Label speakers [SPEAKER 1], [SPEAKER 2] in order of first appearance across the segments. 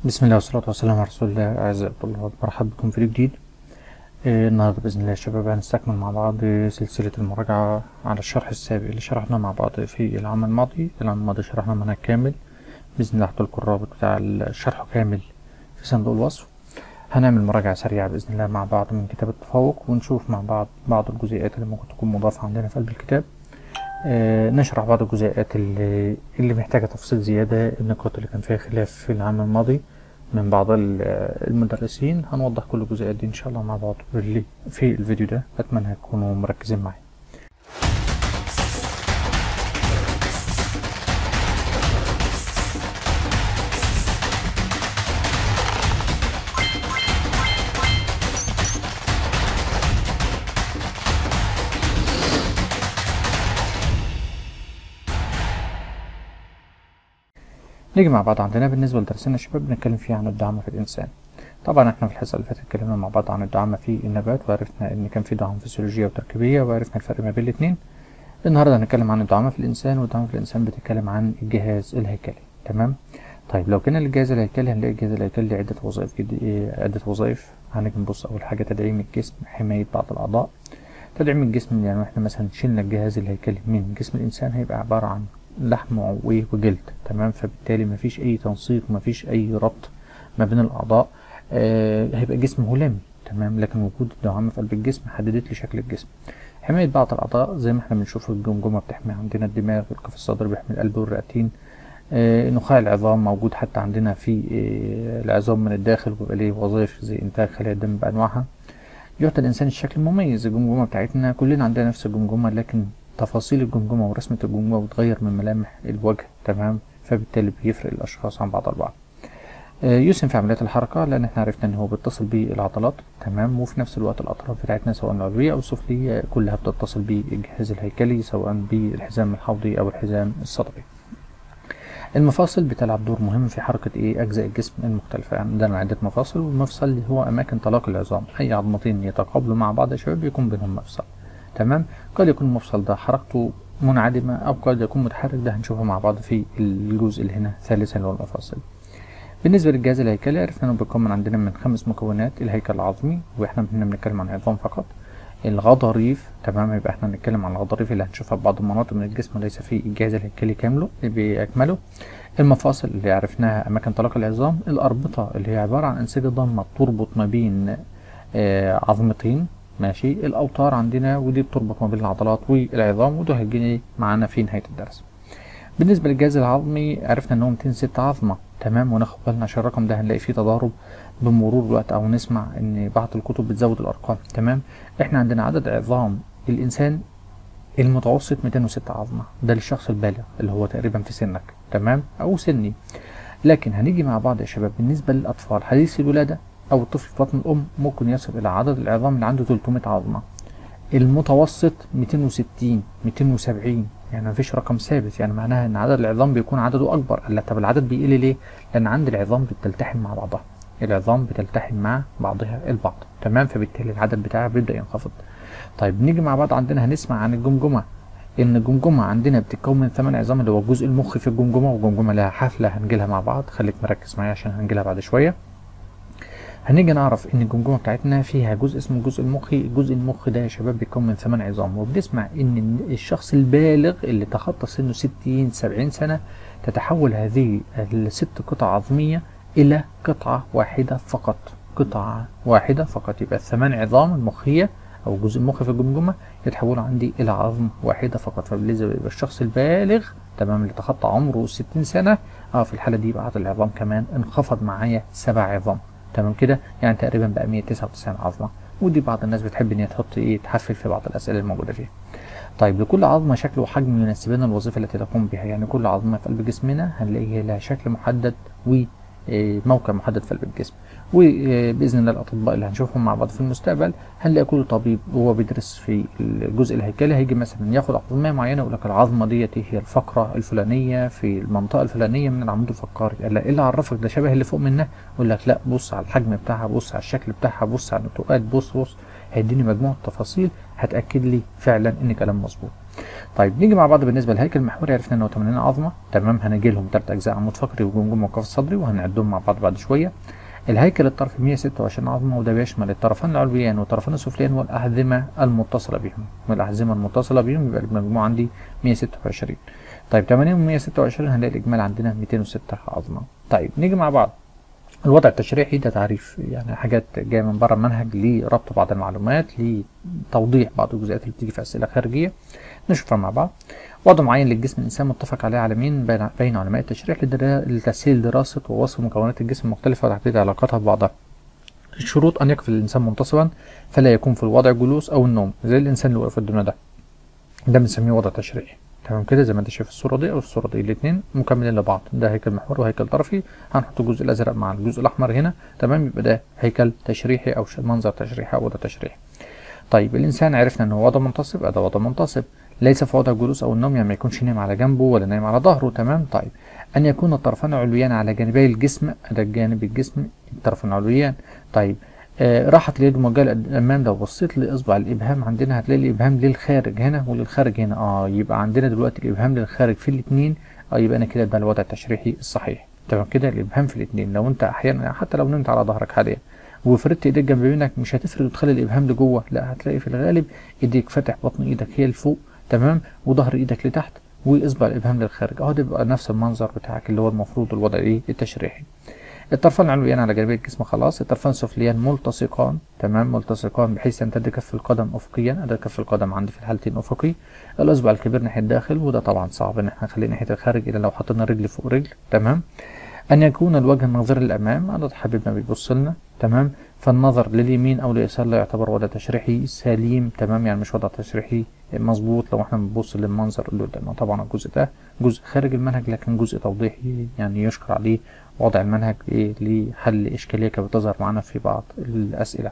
[SPEAKER 1] بسم الله والصلاة والسلام على رسول الله أعزائي الطلاب مرحبا بكم في فيديو جديد آه، النهاردة بإذن الله يا شباب هنستكمل مع بعض سلسلة المراجعة على الشرح السابق اللي شرحناه مع بعض في العام الماضي العام الماضي شرحنا منهج كامل بإذن الله هحط الرابط بتاع الشرح كامل في صندوق الوصف هنعمل مراجعة سريعة بإذن الله مع بعض من كتاب التفوق ونشوف مع بعض بعض الجزئيات اللي ممكن تكون مضافة عندنا في قلب الكتاب آه، نشرح بعض الجزئيات اللي, اللي محتاجة تفصيل زيادة النقاط اللي كان فيها خلاف في العام الماضي من بعض ال- المدرسين هنوضح كل الجزئيات دي ان شاء الله مع بعض اللي في الفيديو ده اتمنى تكونوا مركزين معايا نيجي مع بعض عندنا بالنسبة لدرسنا الشباب بنتكلم فيه عن الدعامة في الإنسان طبعا احنا في الحصة اللي فاتت اتكلمنا مع بعض عن الدعامة في النبات وعرفنا ان كان في دعامة فسيولوجية وتركيبية وعرفنا الفرق ما بين الاتنين النهاردة هنتكلم عن الدعامة في الإنسان والدعامة في الإنسان بتتكلم عن الجهاز الهيكلي تمام طيب لو كان الجهاز الهيكلي هنلاقي الجهاز الهيكلي له عدة وظائف جد... إيه، عدة وظائف هنيجي نبص أول حاجة تدعيم الجسم حماية بعض الأعضاء تدعيم الجسم يعني احنا مثلا شلنا الجهاز الهيكلي من جسم الإنسان هيبقى عبارة عن لحم وإيه وجلد تمام فبالتالي مفيش أي تنسيق مفيش أي ربط ما بين الأعضاء آه هيبقى جسم هلامي تمام لكن وجود الدعامة في قلب الجسم حددت لي شكل الجسم حماية بعض الأعضاء زي ما احنا بنشوف الجمجمة بتحمي عندنا الدماغ والكف الصدري بيحمي القلب والرئتين آه نخاع العظام موجود حتى عندنا في آه العظام من الداخل وبيبقى ليه وظائف زي إنتاج خلايا الدم بأنواعها يعطي الإنسان الشكل المميز الجمجمة بتاعتنا كلنا عندنا نفس الجمجمة لكن تفاصيل الجمجمة ورسمة الجمجمة بتغير من ملامح الوجه تمام فبالتالي بيفرق الأشخاص عن بعض البعض آه، يسهم في عمليات الحركة لأن احنا عرفنا إن هو بيتصل بالعضلات تمام وفي نفس الوقت الأطراف بتاعتنا سواء العلوية أو السفلية كلها بتتصل بالجهاز الهيكلي سواء بالحزام الحوضي أو الحزام الصدري. المفاصل بتلعب دور مهم في حركة إيه أجزاء الجسم المختلفة يعني عندنا عدة مفاصل والمفصل هو أماكن تلاقي العظام أي عظمتين يتقابلوا مع بعض يا شباب بيكون بينهم مفصل تمام قد يكون المفصل ده حركته منعدمة أو قد يكون متحرك ده هنشوفه مع بعض في الجزء اللي هنا ثالثا اللي هو المفاصل. بالنسبة للجهاز الهيكلي عرفنا انه بيكون عندنا من خمس مكونات الهيكل العظمي واحنا هنا بنتكلم عن العظام فقط الغضاريف تمام يبقى احنا بنتكلم عن الغضاريف اللي هنشوفها في بعض المناطق من الجسم وليس في الجهاز الهيكلي كامله بأكمله المفاصل اللي عرفناها أماكن تلاقي العظام الأربطة اللي هي عبارة عن أنسجة ضمة تربط ما بين آه، عظمتين ماشي الأوتار عندنا ودي بتربط ما بين العضلات والعظام وده هيجي معانا في نهاية الدرس بالنسبة للجهاز العظمي عرفنا ان هو 206 عظمة تمام وناخد بالنا عشان الرقم ده هنلاقي فيه تضارب بمرور الوقت او نسمع ان بعض الكتب بتزود الارقام تمام احنا عندنا عدد عظام الانسان المتوسط 206 عظمة ده للشخص البالغ اللي هو تقريبا في سنك تمام او سني لكن هنيجي مع بعض يا شباب بالنسبة للاطفال حديث الولادة او الطفل في بطن الام ممكن يصل الى عدد العظام اللي عنده 300 عظمة المتوسط 260 270 يعني مفيش رقم ثابت يعني معناها ان عدد العظام بيكون عدده اكبر قال لك طب العدد بيقل ليه لان عند العظام بتلتحم مع بعضها العظام بتلتحم مع بعضها البعض تمام فبالتالي العدد بتاعها بيبدا ينخفض طيب نيجي مع بعض عندنا هنسمع عن الجمجمه ان الجمجمه عندنا بتتكون من ثمان عظام اللي هو الجزء المخي في الجمجمه والجمجمه لها حفله هنجيلها مع بعض خليك مركز معايا عشان هنجيلها بعد شويه هنيجي نعرف ان الجمجمه بتاعتنا فيها جزء اسمه الجزء المخي الجزء المخي ده يا شباب بيكون من ثمان عظام وبنسمع ان الشخص البالغ اللي تخطى سنه 60 70 سنه تتحول هذه الست قطع عظميه الى قطعه واحده فقط قطعه واحده فقط يبقى الثمان عظام المخيه او الجزء المخي في الجمجمه يتحولوا عندي الى عظم واحده فقط فبالنسبه يبقى الشخص البالغ تمام اللي تخطى عمره 60 سنه اه في الحاله دي يبقى عدد العظام كمان انخفض معايا سبع عظام تمام كده يعني تقريبا بقى 199 عظمه ودي بعض الناس بتحب ان هي تحط ايه تحفل في بعض الاسئله الموجوده فيها طيب لكل عظمه شكل وحجم يناسبنا الوظيفه التي تقوم بها يعني كل عظمه في قلب جسمنا هنلاقي لها شكل محدد وموقع محدد في قلب الجسم وباذن الله الاطباء اللي هنشوفهم مع بعض في المستقبل هنلاقي كل طبيب وهو بيدرس في الجزء الهيكلي هيجي مثلا ياخد عظمه معينه يقول لك العظمه ديت هي الفقره الفلانيه في المنطقه الفلانيه من العمود الفقري قال لا ايه اللي عرفك ده شبه اللي فوق منها يقول لك لا بص على الحجم بتاعها بص على الشكل بتاعها بص على النتوءات بص بص هيديني مجموعه تفاصيل هتاكد لي فعلا ان كلام مظبوط طيب نيجي مع بعض بالنسبه للهيكل المحوري عرفنا انه 80 عظمه تمام هنجي لهم ثلاث اجزاء عمود فقري وجمجمه وقفص صدري وهنعدهم مع بعض بعد شويه الهيكل الطرفي 126 عظمه وده بيشمل الطرفان العلويان والطرفان السفليان والاحزمه المتصله بهم والاحزمه المتصله بهم يبقى المجموع عندي 126 طيب 80 و 126 هنلاقي الاجمال عندنا 206 عظمه طيب نيجي مع بعض الوضع التشريحي ده تعريف يعني حاجات جايه من بره المنهج لربط بعض المعلومات لتوضيح بعض الجزئيات اللي بتيجي في اسئله خارجيه نشوفها مع بعض وضع معين للجسم الانسان متفق عليه عالمين بين بين علماء التشريح لتسهيل دراسه ووصف مكونات الجسم المختلفه وتحديد علاقاتها ببعضها الشروط ان يقف الانسان منتصبا فلا يكون في الوضع جلوس او النوم زي الانسان اللي واقف قدامنا ده ده بنسميه وضع تشريحي تمام كده زي ما انت شايف الصوره دي او الصوره دي الاثنين مكملين لبعض ده هيكل محور وهيكل طرفي هنحط الجزء الازرق مع الجزء الاحمر هنا تمام يبقى ده هيكل تشريحي او منظر تشريحي او وضع تشريحي طيب الانسان عرفنا ان هو وضع منتصب ده وضع منتصب ليس في وضع الجلوس او النوم يعني ما يكونش نايم على جنبه ولا نايم على ظهره تمام طيب ان يكون الطرفان علويان على جانبي الجسم ده الجانب الجسم الطرفان علويان طيب آه راحت اليد موجهه للامام لو بصيت لاصبع الابهام عندنا هتلاقي الابهام للخارج هنا وللخارج هنا اه يبقى عندنا دلوقتي الابهام للخارج في الاثنين اه يبقى انا كده ده الوضع التشريحي الصحيح تمام كده الابهام في الاثنين لو انت احيانا حتى لو نمت على ظهرك حاليا وفردت ايديك جنب منك مش هتفرد وتخلي الابهام لجوه لا هتلاقي في الغالب ايديك فاتح بطن ايدك هي لفوق تمام وظهر ايدك لتحت واصبع الابهام للخارج اهو ده بيبقى نفس المنظر بتاعك اللي هو المفروض الوضع ايه التشريحي الطرفان العلويان على جانبي الجسم خلاص الطرفان السفليان ملتصقان تمام ملتصقان بحيث يمتد كف القدم افقيا ده كف القدم عندي في الحالتين افقي الاصبع الكبير ناحيه الداخل وده طبعا صعب ان احنا نخليه ناحيه الخارج الا لو حطينا رجل فوق رجل تمام ان يكون الوجه الناظر للامام هذا حبيبنا بيبص لنا تمام فالنظر لليمين او اليسار لا يعتبر وضع تشريحي سليم تمام يعني مش وضع تشريحي مظبوط لو احنا بنبص للمنظر اللي قدامنا طبعا الجزء ده جزء خارج المنهج لكن جزء توضيحي يعني يشكر عليه وضع المنهج ايه لحل اشكاليه كانت بتظهر معانا في بعض الاسئله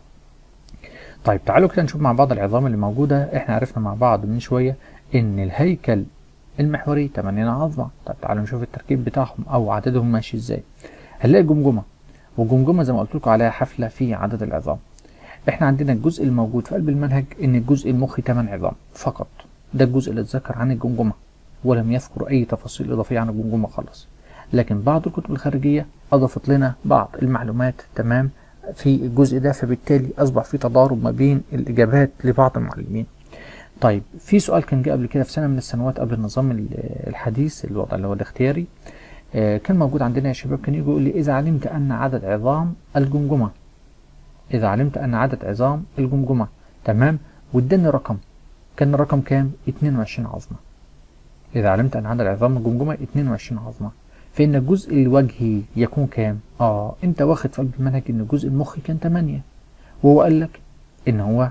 [SPEAKER 1] طيب تعالوا كده نشوف مع بعض العظام اللي موجوده احنا عرفنا مع بعض من شويه ان الهيكل المحوري 80 عظمه طب تعالوا نشوف التركيب بتاعهم او عددهم ماشي ازاي هنلاقي جمجمه والجمجمه زي ما قلت لكم عليها حفله في عدد العظام احنا عندنا الجزء الموجود في قلب المنهج ان الجزء المخي 8 عظام فقط ده الجزء اللي اتذكر عن الجمجمه ولم يذكر اي تفاصيل اضافيه عن الجمجمه خالص لكن بعض الكتب الخارجيه اضافت لنا بعض المعلومات تمام في الجزء ده فبالتالي اصبح في تضارب ما بين الاجابات لبعض المعلمين طيب في سؤال كان جه قبل كده في سنه من السنوات قبل النظام الحديث الوضع اللي هو الاختياري آه كان موجود عندنا يا شباب كان يجي يقول لي اذا علمت ان عدد عظام الجمجمه اذا علمت ان عدد عظام الجمجمه تمام واداني رقم كان الرقم كام 22 عظمه اذا علمت ان عدد عظام الجمجمه 22 عظمه فان الجزء الوجهي يكون كام اه انت واخد في قلب المنهج ان الجزء المخي كان 8 وهو قال لك ان هو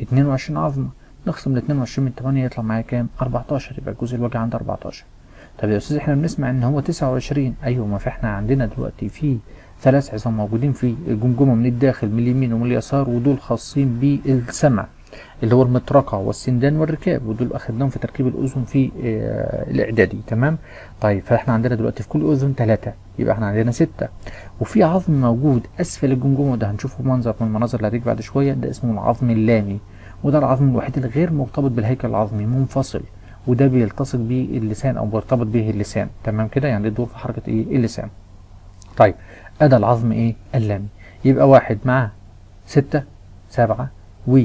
[SPEAKER 1] 22 عظمه نقسم ال 22 من 8 يطلع معايا كام 14 يبقى الجزء الوجهي عنده 14 طب يا استاذ احنا بنسمع ان هو 29 ايوه ما احنا عندنا دلوقتي في ثلاث عظام موجودين في الجمجمه من الداخل من اليمين ومن اليسار ودول خاصين بالسمع اللي هو المطرقه والسندان والركاب ودول اخدناهم في تركيب الاذن في آه الاعدادي تمام طيب فاحنا عندنا دلوقتي في كل اذن ثلاثه يبقى احنا عندنا سته وفي عظم موجود اسفل الجمجمه وده هنشوفه منظر من المناظر اللي هتيجي بعد شويه ده اسمه العظم اللامي وده العظم الوحيد الغير مرتبط بالهيكل العظمي منفصل وده بيلتصق بيه اللسان او بيرتبط به اللسان تمام كده يعني الدور في حركه ايه اللسان طيب ادى العظم ايه اللامي يبقى واحد مع ستة سبعة و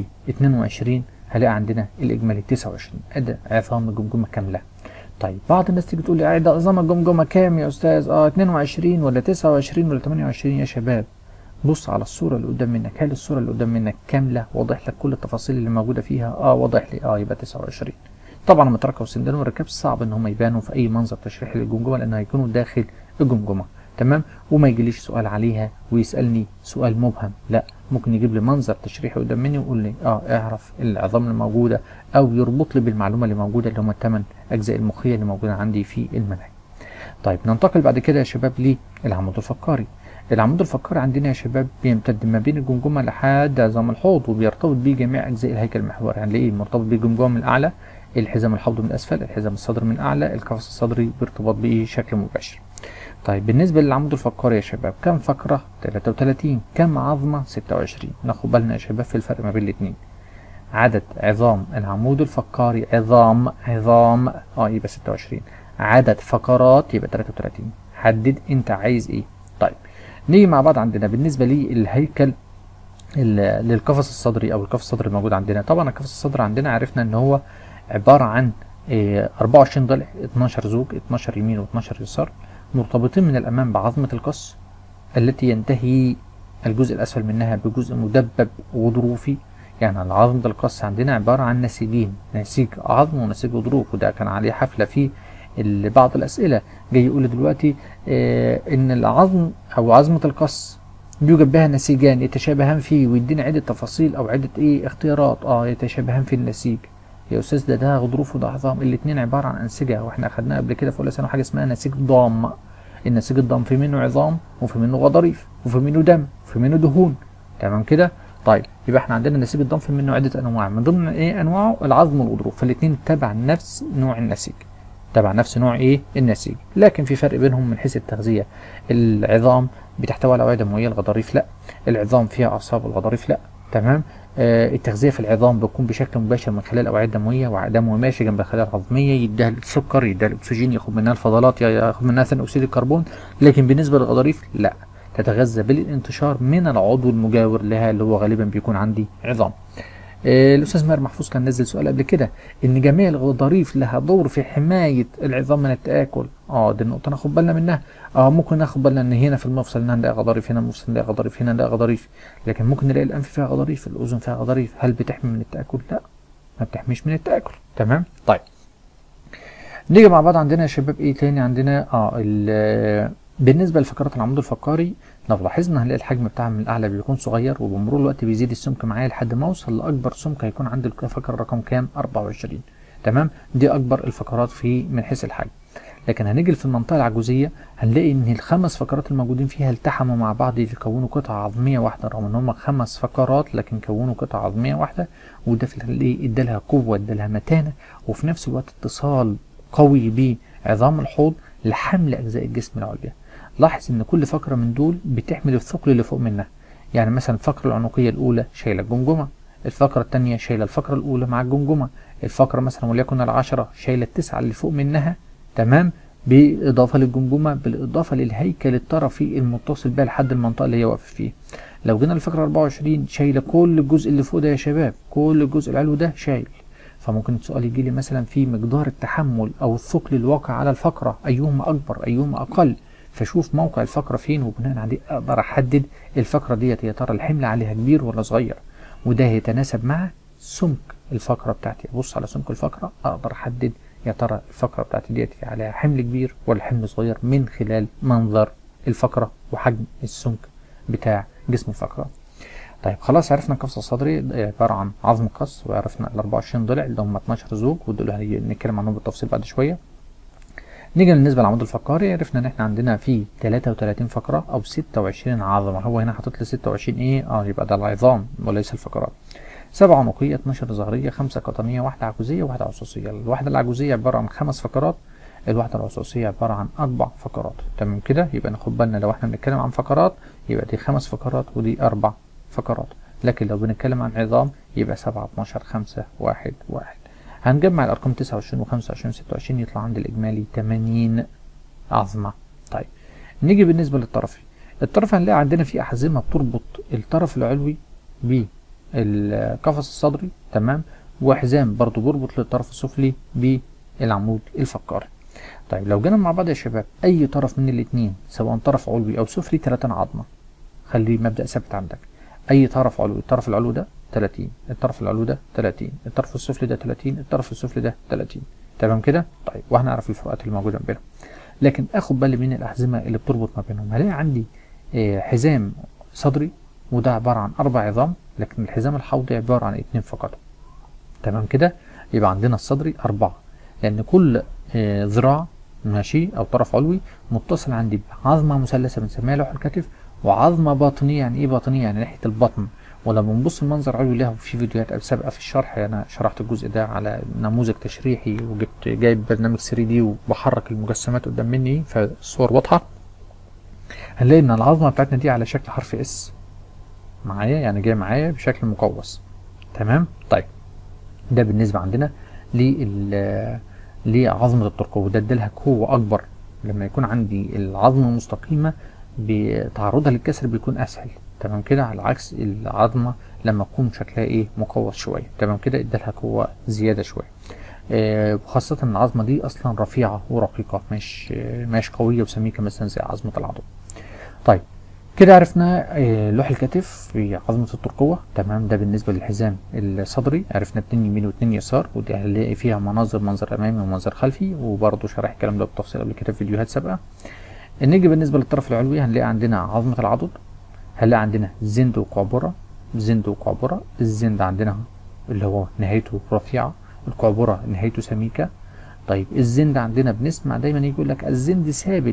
[SPEAKER 1] 22 هلاقي عندنا الاجمالي 29 ادى عظام الجمجمه كامله طيب بعض الناس تيجي تقول لي عدد عظام الجمجمه كام يا استاذ اه 22 ولا 29 ولا 28 يا شباب بص على الصوره اللي قدام منك هل الصوره اللي قدام منك كامله واضح لك كل التفاصيل اللي موجوده فيها اه واضح لي اه يبقى 29 طبعا المطرقه والسندان والركاب صعب ان هم يبانوا في اي منظر تشريحي للجمجمه لان هيكونوا داخل الجمجمه تمام وما يجيليش سؤال عليها ويسالني سؤال مبهم لا ممكن يجيب لي منظر تشريحي قدام مني ويقول لي اه اعرف العظام الموجوده او يربط لي بالمعلومه اللي موجوده اللي هم الثمان اجزاء المخيه اللي موجوده عندي في المنهج طيب ننتقل بعد كده يا شباب للعمود الفقري العمود الفقري عندنا يا شباب بيمتد ما بين الجمجمه لحد عظام الحوض وبيرتبط بيه جميع اجزاء الهيكل المحوري هنلاقيه مرتبط بيه الجمجمه من الاعلى الحزام الحوض من الاسفل الحزام الصدري من اعلى القفص الصدري بارتباط بيه شكل مباشر طيب بالنسبة للعمود الفقري يا شباب كم فقرة 33 كم عظمة 26 ناخد بالنا يا شباب في الفرق ما بين الاتنين عدد عظام العمود الفقري عظام عظام اه يبقى 26 عدد فقرات يبقى 33 حدد انت عايز ايه طيب نيجي مع بعض عندنا بالنسبه للهيكل ال- للقفص الصدري او القفص الصدري الموجود عندنا طبعا القفص الصدري عندنا عرفنا ان هو عباره عن إيه، 24 ضلع 12 زوج 12 يمين و12 يسار مرتبطين من الامام بعظمه القص التي ينتهي الجزء الاسفل منها بجزء مدبب غضروفي يعني عظمة القص عندنا عبارة عن نسيجين نسيج عظم ونسيج غضروف وده كان عليه حفلة في ال- بعض الأسئلة جاي يقول دلوقتي آه إن العظم أو عظمة القص يوجد بها نسيجان يتشابهان فيه ويدينا عدة تفاصيل أو عدة إيه اختيارات اه يتشابهان في النسيج يا أستاذ ده ده غضروف وده عظام الاتنين عبارة عن أنسجة واحنا أخدناها قبل كده في أولى ثانوي حاجة اسمها نسيج ضام النسيج الضام في منه عظام وفي منه غضاريف وفي منه دم وفي منه دهون تمام كده طيب يبقى احنا عندنا نسيج الضم في منه عده انواع من ضمن ايه انواعه العظم والغضروف فالاثنين تبع نفس نوع النسيج تبع نفس نوع ايه النسيج لكن في فرق بينهم من حيث التغذيه العظام بتحتوي على اوعيه دمويه الغضاريف لا العظام فيها اعصاب الغضاريف لا تمام آه التغذيه في العظام بتكون بشكل مباشر من خلال الاوعيه الدمويه ودم ماشي جنب الخلايا العظميه يديها السكر يديها الاكسجين ياخد منها الفضلات ياخد منها ثاني اكسيد الكربون لكن بالنسبه للغضاريف لا تتغذى بالانتشار من العضو المجاور لها اللي هو غالبا بيكون عندي عظام آه، الاستاذ ماهر محفوظ كان نزل سؤال قبل كده ان جميع الغضاريف لها دور في حمايه العظام من التاكل اه دي النقطه ناخد بالنا منها اه ممكن ناخد بالنا ان هنا في المفصل هنا نلاقي غضاريف هنا المفصل نلاقي غضاريف هنا نلاقي غضاريف لكن ممكن نلاقي الانف فيها غضاريف الاذن فيها غضاريف هل بتحمي من التاكل لا ما بتحميش من التاكل تمام طيب نيجي مع بعض عندنا يا شباب ايه تاني عندنا اه ال- بالنسبه لفقرات العمود الفقري لو لاحظنا هنلاقي الحجم بتاعها من الاعلى بيكون صغير وبمرور الوقت بيزيد السمك معايا لحد ما اوصل لاكبر سمك هيكون عند الفقره رقم كام 24 تمام دي اكبر الفقرات في من حيث الحجم لكن هنيجي في المنطقه العجوزيه هنلاقي ان الخمس فقرات الموجودين فيها التحموا مع بعض يكونوا قطعه عظميه واحده رغم ان هم خمس فقرات لكن كونوا قطعه عظميه واحده وده في الايه ادالها قوه ادالها متانه وفي نفس الوقت اتصال قوي بعظام الحوض لحمل اجزاء الجسم العليا لاحظ ان كل فقره من دول بتحمل الثقل اللي فوق منها يعني مثلا الفقره العنقيه الاولى شايله الجمجمه الفقره الثانيه شايله الفقره الاولى مع الجمجمه الفقره مثلا وليكن العشره شايله التسعه اللي فوق منها تمام بالاضافه للجمجمه بالاضافه للهيكل الطرفي المتصل بها لحد المنطقه اللي هي واقفه فيه لو جينا للفقره 24 شايله كل الجزء اللي فوق ده يا شباب كل الجزء العلوي ده شايل فممكن السؤال يجي لي مثلا في مقدار التحمل او الثقل الواقع على الفقره ايهما اكبر ايهما اقل فشوف موقع الفقره فين وبناء عليه اقدر احدد الفقره ديت يا ترى الحمل عليها كبير ولا صغير وده يتناسب مع سمك الفقره بتاعتي ابص على سمك الفقره اقدر احدد يا ترى الفقره بتاعتي ديت عليها حمل كبير ولا حمل صغير من خلال منظر الفقره وحجم السمك بتاع جسم الفقره طيب خلاص عرفنا القفص الصدري عبارة عن عظم قص وعرفنا ال 24 ضلع اللي هم 12 زوج ودول هنتكلم عنهم بالتفصيل بعد شوية نيجي بالنسبة للعمود الفقري عرفنا ان احنا عندنا فيه 33 فقرة او 26 عظمة هو هنا حاطط لي 26 ايه اه يبقى ده العظام وليس الفقرات سبعة عنقية 12 ظهرية خمسة قطنية واحدة عجوزية وواحدة عصوصية الواحدة العجوزية عبارة عن خمس فقرات الواحدة العصوصية عبارة عن أربع فقرات تمام كده يبقى ناخد بالنا لو احنا بنتكلم عن فقرات يبقى دي خمس فقرات ودي أربع فقرات لكن لو بنتكلم عن عظام يبقى سبعة 12 خمسة واحد واحد هنجمع الأرقام 29 و 25 و 26 يطلع عند الإجمالي 80 عظمة طيب نيجي بالنسبة للطرفي الطرف هنلاقي عندنا فيه أحزمة بتربط الطرف العلوي بالقفص الصدري تمام وحزام برضو بيربط للطرف السفلي بالعمود الفقري طيب لو جينا مع بعض يا شباب أي طرف من الاتنين سواء طرف علوي أو سفلي 30 عظمة خليه مبدأ ثابت عندك أي طرف علوي الطرف العلوي ده 30 الطرف العلوي ده 30 الطرف السفلي ده 30 الطرف السفلي ده 30 تمام كده طيب وهنعرف الفروقات اللي موجوده بينهم لكن اخد بالي من الاحزمه اللي بتربط ما بينهم هلاقي عندي آه، حزام صدري وده عباره عن اربع عظام لكن الحزام الحوضي عباره عن اتنين فقط تمام كده يبقى عندنا الصدري اربعه لان كل آه، ذراع ماشي او طرف علوي متصل عندي بعظمه مثلثه بنسميها لوح الكتف وعظمه باطنيه يعني ايه باطنيه يعني ناحيه البطن ولما بنبص المنظر علوي لها في فيديوهات سابقه في الشرح انا شرحت الجزء ده على نموذج تشريحي وجبت جايب برنامج 3 دي وبحرك المجسمات قدام مني فالصور واضحه هنلاقي ان العظمه بتاعتنا دي على شكل حرف اس معايا يعني جاي معايا بشكل مقوس تمام طيب ده بالنسبة عندنا لل لعظمة الترقوة ده ادالها قوة أكبر لما يكون عندي العظمة مستقيمة بتعرضها للكسر بيكون أسهل تمام كده على عكس العظمة لما تكون شكلها ايه مقوس شوية تمام كده ادالها قوة زيادة شوية آه، وخاصة ان العظمة دي اصلا رفيعة ورقيقة مش آه، مش قوية وسميكة مثلا زي عظمة العضد طيب كده عرفنا آه، لوح الكتف في عظمة الترقوة تمام ده بالنسبة للحزام الصدري عرفنا اتنين يمين واتنين يسار ودي هنلاقي فيها مناظر منظر امامي ومنظر خلفي وبرضه شرح الكلام ده بالتفصيل قبل كده في فيديوهات سابقة نيجي بالنسبة للطرف العلوي هنلاقي عندنا عظمة العضد هنلاقي عندنا زند وقعبرة زند وقعبرة الزند عندنا اللي هو نهايته رفيعة القعبرة نهايته سميكة طيب الزند عندنا بنسمع دايما يجي يقول لك الزند ثابت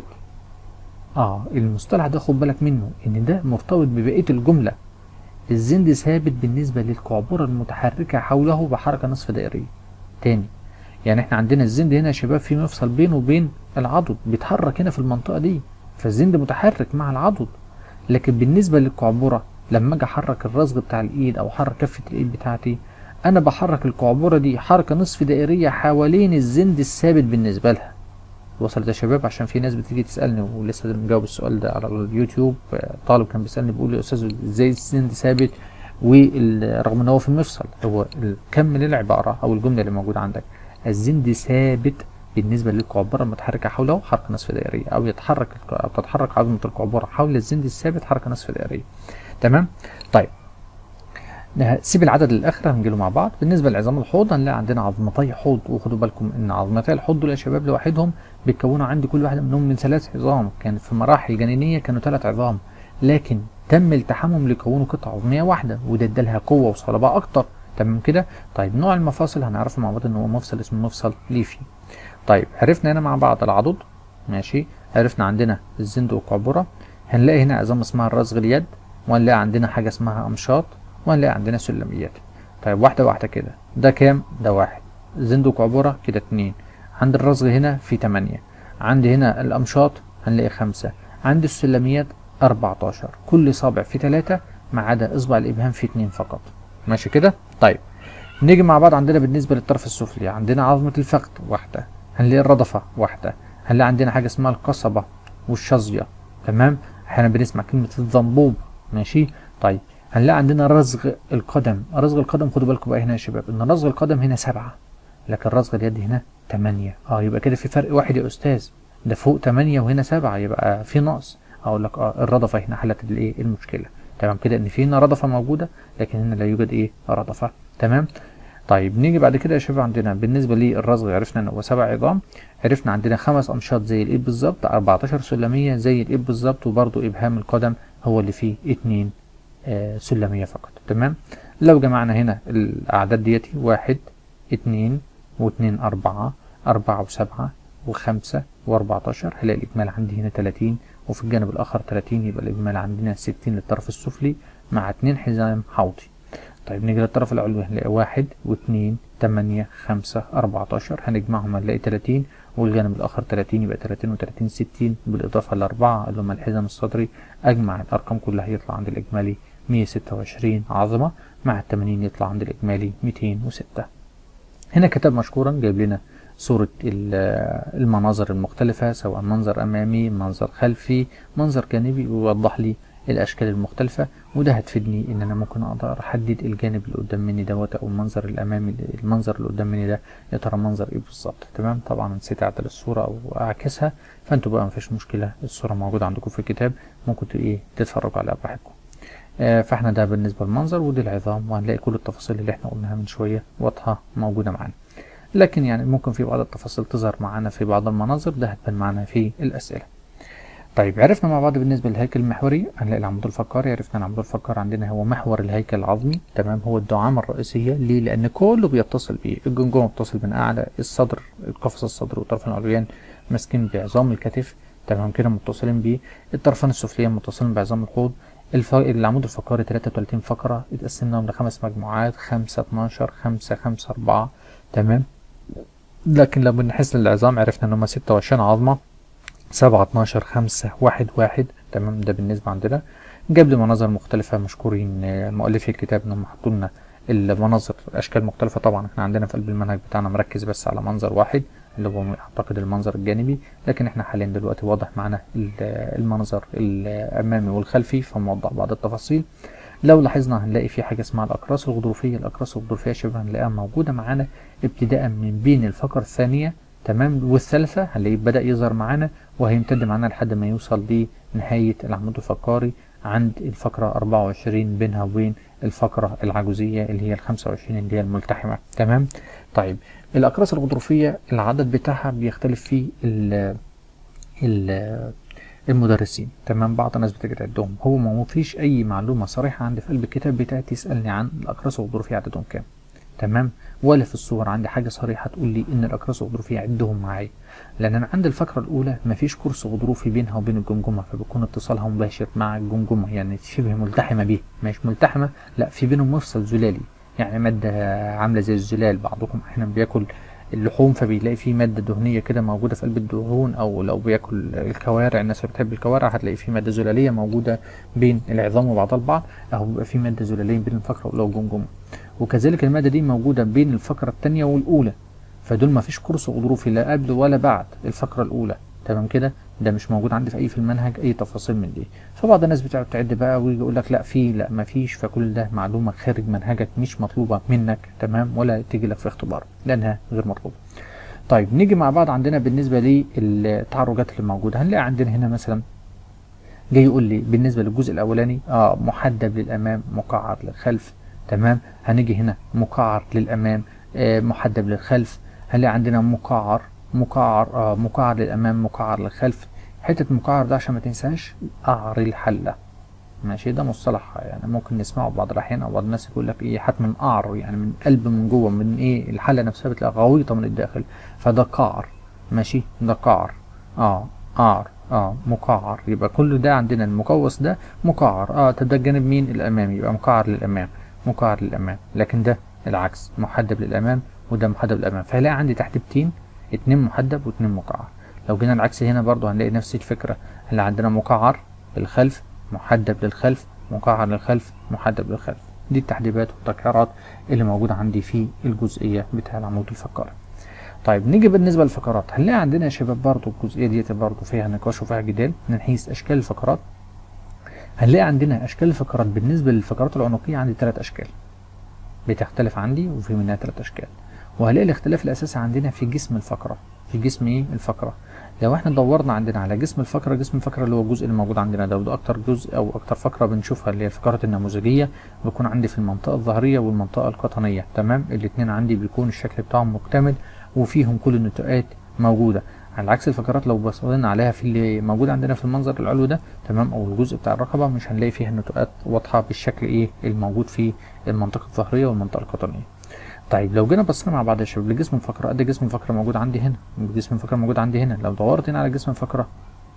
[SPEAKER 1] اه المصطلح ده خد بالك منه ان ده مرتبط ببقية الجملة الزند ثابت بالنسبة للقعبرة المتحركة حوله بحركة نصف دائرية تاني يعني احنا عندنا الزند هنا يا شباب في مفصل بينه وبين العضد بيتحرك هنا في المنطقة دي فالزند متحرك مع العضد لكن بالنسبة للقعبرة لما اجي احرك الرصغ بتاع الايد او احرك كفة الايد بتاعتي انا بحرك القعبرة دي حركة نصف دائرية حوالين الزند الثابت بالنسبة لها وصلت يا شباب عشان في ناس بتيجي تسالني ولسه مجاوب السؤال ده على اليوتيوب آه، طالب كان بيسالني بيقول لي يا استاذ ازاي الزند ثابت ورغم ان هو في المفصل هو كمل العباره او الجمله اللي موجوده عندك الزند ثابت بالنسبه للقعبره المتحركه حوله حركه نصف دائريه او يتحرك او تتحرك عظمه القعبره حول الزند الثابت حركه نصف دائريه تمام طيب نه- سيب العدد للاخر هنجيله مع بعض بالنسبه لعظام الحوض هنلاقي عندنا عظمتي حوض وخدوا بالكم ان عظمتي الحوض دول يا شباب لوحدهم بيتكونوا عندي كل واحده منهم من ثلاث عظام كانت في مراحل جنينيه كانوا ثلاث عظام لكن تم التحامهم ليكونوا قطعه عظميه واحده وده ادالها قوه وصلابه اكتر تمام كده طيب نوع المفاصل هنعرفه مع بعض ان هو مفصل اسمه مفصل ليفي طيب عرفنا هنا مع بعض العضد ماشي عرفنا عندنا الزند والقعبره هنلاقي هنا عظام اسمها الرزغ اليد وهنلاقي عندنا حاجه اسمها امشاط وهنلاقي عندنا سلميات طيب واحده واحده كده ده كام ده واحد زند وقعبره كده اتنين عند الرزغ هنا في تمانية عندي هنا الامشاط هنلاقي خمسة عند السلميات 14 كل صابع في تلاتة ما عدا اصبع الابهام في اتنين فقط ماشي كده طيب نيجي مع بعض عندنا بالنسبه للطرف السفلي عندنا عظمه الفخذ واحده هنلاقي الردفه واحده هنلاقي عندنا حاجه اسمها القصبه والشظيه تمام احنا بنسمع كلمه الزنبوب ماشي طيب هنلاقي عندنا رزغ القدم رزغ القدم خدوا بالكم بقى هنا يا شباب ان رزغ القدم هنا سبعة لكن رزغ اليد هنا تمانية اه يبقى كده في فرق واحد يا استاذ ده فوق تمانية وهنا سبعة يبقى في نقص اقول لك اه الردفه هنا حلت الايه المشكله تمام كده ان في هنا ردفه موجوده لكن هنا لا يوجد ايه ردفه تمام طيب نيجي بعد كده يا شباب عندنا بالنسبه للرزغ عرفنا ان هو سبع عظام عرفنا عندنا خمس امشاط زي الايد بالظبط 14 سلميه زي الايد بالظبط وبرده ابهام القدم هو اللي فيه اتنين آه سلميه فقط تمام لو جمعنا هنا الاعداد ديتي واحد اتنين واتنين اربعة اربعة وسبعة وخمسة واربعتاشر هلاقي الاجمال عندي هنا تلاتين وفي الجانب الاخر تلاتين يبقى الاجمال عندنا ستين للطرف السفلي مع اتنين حزام حوضي طيب نيجي للطرف العلوي هنلاقي واحد واتنين تمانية خمسة أربعتاشر هنجمعهم هنلاقي تلاتين والجانب الآخر تلاتين يبقى تلاتين وتلاتين ستين بالإضافة لأربعة اللي هما الحزام الصدري أجمع الأرقام كلها يطلع عند الإجمالي مية ستة وعشرين عظمة مع التمانين يطلع عند الإجمالي ميتين وستة هنا كتاب مشكورا جايب لنا صورة المناظر المختلفة سواء منظر أمامي منظر خلفي منظر جانبي ويوضح لي الاشكال المختلفه وده هتفيدني ان انا ممكن اقدر احدد الجانب اللي قدام مني دوت او المنظر الامامي المنظر اللي قدام مني ده يا ترى منظر ايه بالظبط تمام طبعا نسيت اعدل الصوره او اعكسها فانتوا بقى مفيش مشكله الصوره موجوده عندكم في الكتاب ممكن ايه تتفرجوا عليها براحتكم آه فاحنا ده بالنسبه للمنظر ودي العظام وهنلاقي كل التفاصيل اللي احنا قلناها من شويه واضحه موجوده معانا لكن يعني ممكن في بعض التفاصيل تظهر معانا في بعض المناظر ده هتبان معانا في الاسئله طيب عرفنا مع بعض بالنسبه للهيكل المحوري هنلاقي العمود الفقري عرفنا العمود الفقري عندنا هو محور الهيكل العظمي تمام هو الدعامه الرئيسيه ليه لان كله بيتصل بيه الجمجمه متصل من اعلى الصدر القفص الصدر والطرفين العلويين ماسكين بعظام الكتف تمام كده متصلين بيه الطرفان السفليين متصلين بعظام الحوض الف... العمود الفقري 33 فقره اتقسمناهم لخمس مجموعات 5 12 5 5 4 تمام لكن لو بنحس للعظام عرفنا ان هم 26 عظمه سبعة اتناشر خمسة واحد واحد تمام ده بالنسبة عندنا جاب لي مناظر مختلفة مشكورين مؤلفي الكتاب انهم حطوا لنا المناظر اشكال مختلفه طبعا احنا عندنا في قلب المنهج بتاعنا مركز بس على منظر واحد اللي هو اعتقد المنظر الجانبي لكن احنا حاليا دلوقتي واضح معانا ال- المنظر الامامي والخلفي فموضح بعض التفاصيل لو لاحظنا هنلاقي في حاجه اسمها الاقراص الغضروفيه الاقراص الغضروفيه شبه هنلاقيها موجوده معانا ابتداء من بين الفقره الثانيه تمام والثالثه هنلاقيه بدا يظهر معانا وهيمتد معانا لحد ما يوصل لنهايه العمود الفقري عند الفقره 24 بينها وبين الفقره العجوزيه اللي هي ال 25 اللي هي الملتحمه تمام طيب الاقراص الغضروفيه العدد بتاعها بيختلف في ال ال المدرسين تمام بعض الناس بتجي تعدهم هو ما فيش اي معلومه صريحه عندي في قلب الكتاب بتاعي تسالني عن الاقراص الغضروفيه عددهم كام تمام ولا في الصور عندي حاجه صريحه تقول لي ان الاقراص الغضروفيه عدهم معايا لان انا عند الفقره الاولى مفيش كورس غضروفي بينها وبين الجمجمه فبيكون اتصالها مباشر مع الجمجمه يعني شبه ملتحمه بيه مش ملتحمه لا في بينهم مفصل زلالي يعني ماده عامله زي الزلال بعضكم احيانا بياكل اللحوم فبيلاقي فيه ماده دهنيه كده موجوده في قلب الدهون او لو بياكل الكوارع الناس اللي بتحب الكوارع هتلاقي فيه ماده زلاليه موجوده بين العظام وبعضها البعض او بيبقى فيه ماده زلاليه بين الفقره الاولى والجمجمه وكذلك الماده دي موجوده بين الفقره الثانيه والاولى فدول ما فيش كورس غضروفي لا قبل ولا بعد الفقره الاولى تمام كده ده مش موجود عندي في اي في المنهج اي تفاصيل من دي فبعض الناس بتقعد تعد بقى ويجي يقول لك لا في لا ما فيش فكل ده معلومه خارج منهجك مش مطلوبه منك تمام ولا تيجي لك في اختبار لانها غير مطلوبه طيب نيجي مع بعض عندنا بالنسبه للتعرجات اللي موجوده هنلاقي عندنا هنا مثلا جاي يقول لي بالنسبه للجزء الاولاني اه محدب للامام مقعر للخلف تمام هنيجي هنا مقعر للامام آه محدب للخلف هنلاقي عندنا مقعر مقعر آه مقعر للامام مقعر للخلف حته مقعر ده عشان ما تنساش قعر الحله ماشي ده مصطلح يعني ممكن نسمعه بعض الاحيان او بعض الناس يقول لك ايه حتما قعر يعني من قلب من جوه من ايه الحله نفسها بتلاقي غويطه من الداخل فده قعر ماشي ده قعر اه قعر اه مقعر يبقى كل ده عندنا المقوس ده مقعر اه طب ده الجانب مين الامامي يبقى مقعر للامام مقعر للامام لكن ده العكس محدب للامام وده محدب للامام فهلاقي عندي تحديبتين اتنين محدب واتنين مقعر لو جينا العكس هنا برضو هنلاقي نفس الفكره اللي عندنا مقعر للخلف محدب للخلف مقعر للخلف محدب للخلف دي التحديبات والتكرارات اللي موجودة عندي في الجزئية بتاع العمود الفقري طيب نيجي بالنسبة للفقرات هنلاقي عندنا يا شباب برضو الجزئية ديت برضو فيها نقاش وفيها جدال من حيث أشكال الفقرات هنلاقي عندنا أشكال الفقرات بالنسبة للفقرات العنقية عندي ثلاث أشكال بتختلف عندي وفي منها ثلاث أشكال وهنلاقي الاختلاف الأساسي عندنا في جسم الفقرة في جسم إيه الفقرة لو احنا دورنا عندنا على جسم الفقرة جسم الفقرة اللي هو الجزء اللي موجود عندنا ده وده اكتر جزء او اكتر فقرة بنشوفها اللي هي الفقرات النموذجية بيكون عندي في المنطقة الظهرية والمنطقة القطنية تمام الاتنين عندي بيكون الشكل بتاعهم مكتمل وفيهم كل النتوءات موجودة على عكس الفقرات لو بصينا عليها في اللي موجود عندنا في المنظر العلوي ده تمام او الجزء بتاع الرقبة مش هنلاقي فيها النتوءات واضحة بالشكل ايه الموجود في المنطقة الظهرية والمنطقة القطنية طيب لو جينا بصينا مع بعض يا شباب لجسم الفقره قد جسم الفقره موجود عندي هنا جسم الفقره موجود عندي هنا لو دورت هنا على جسم الفقره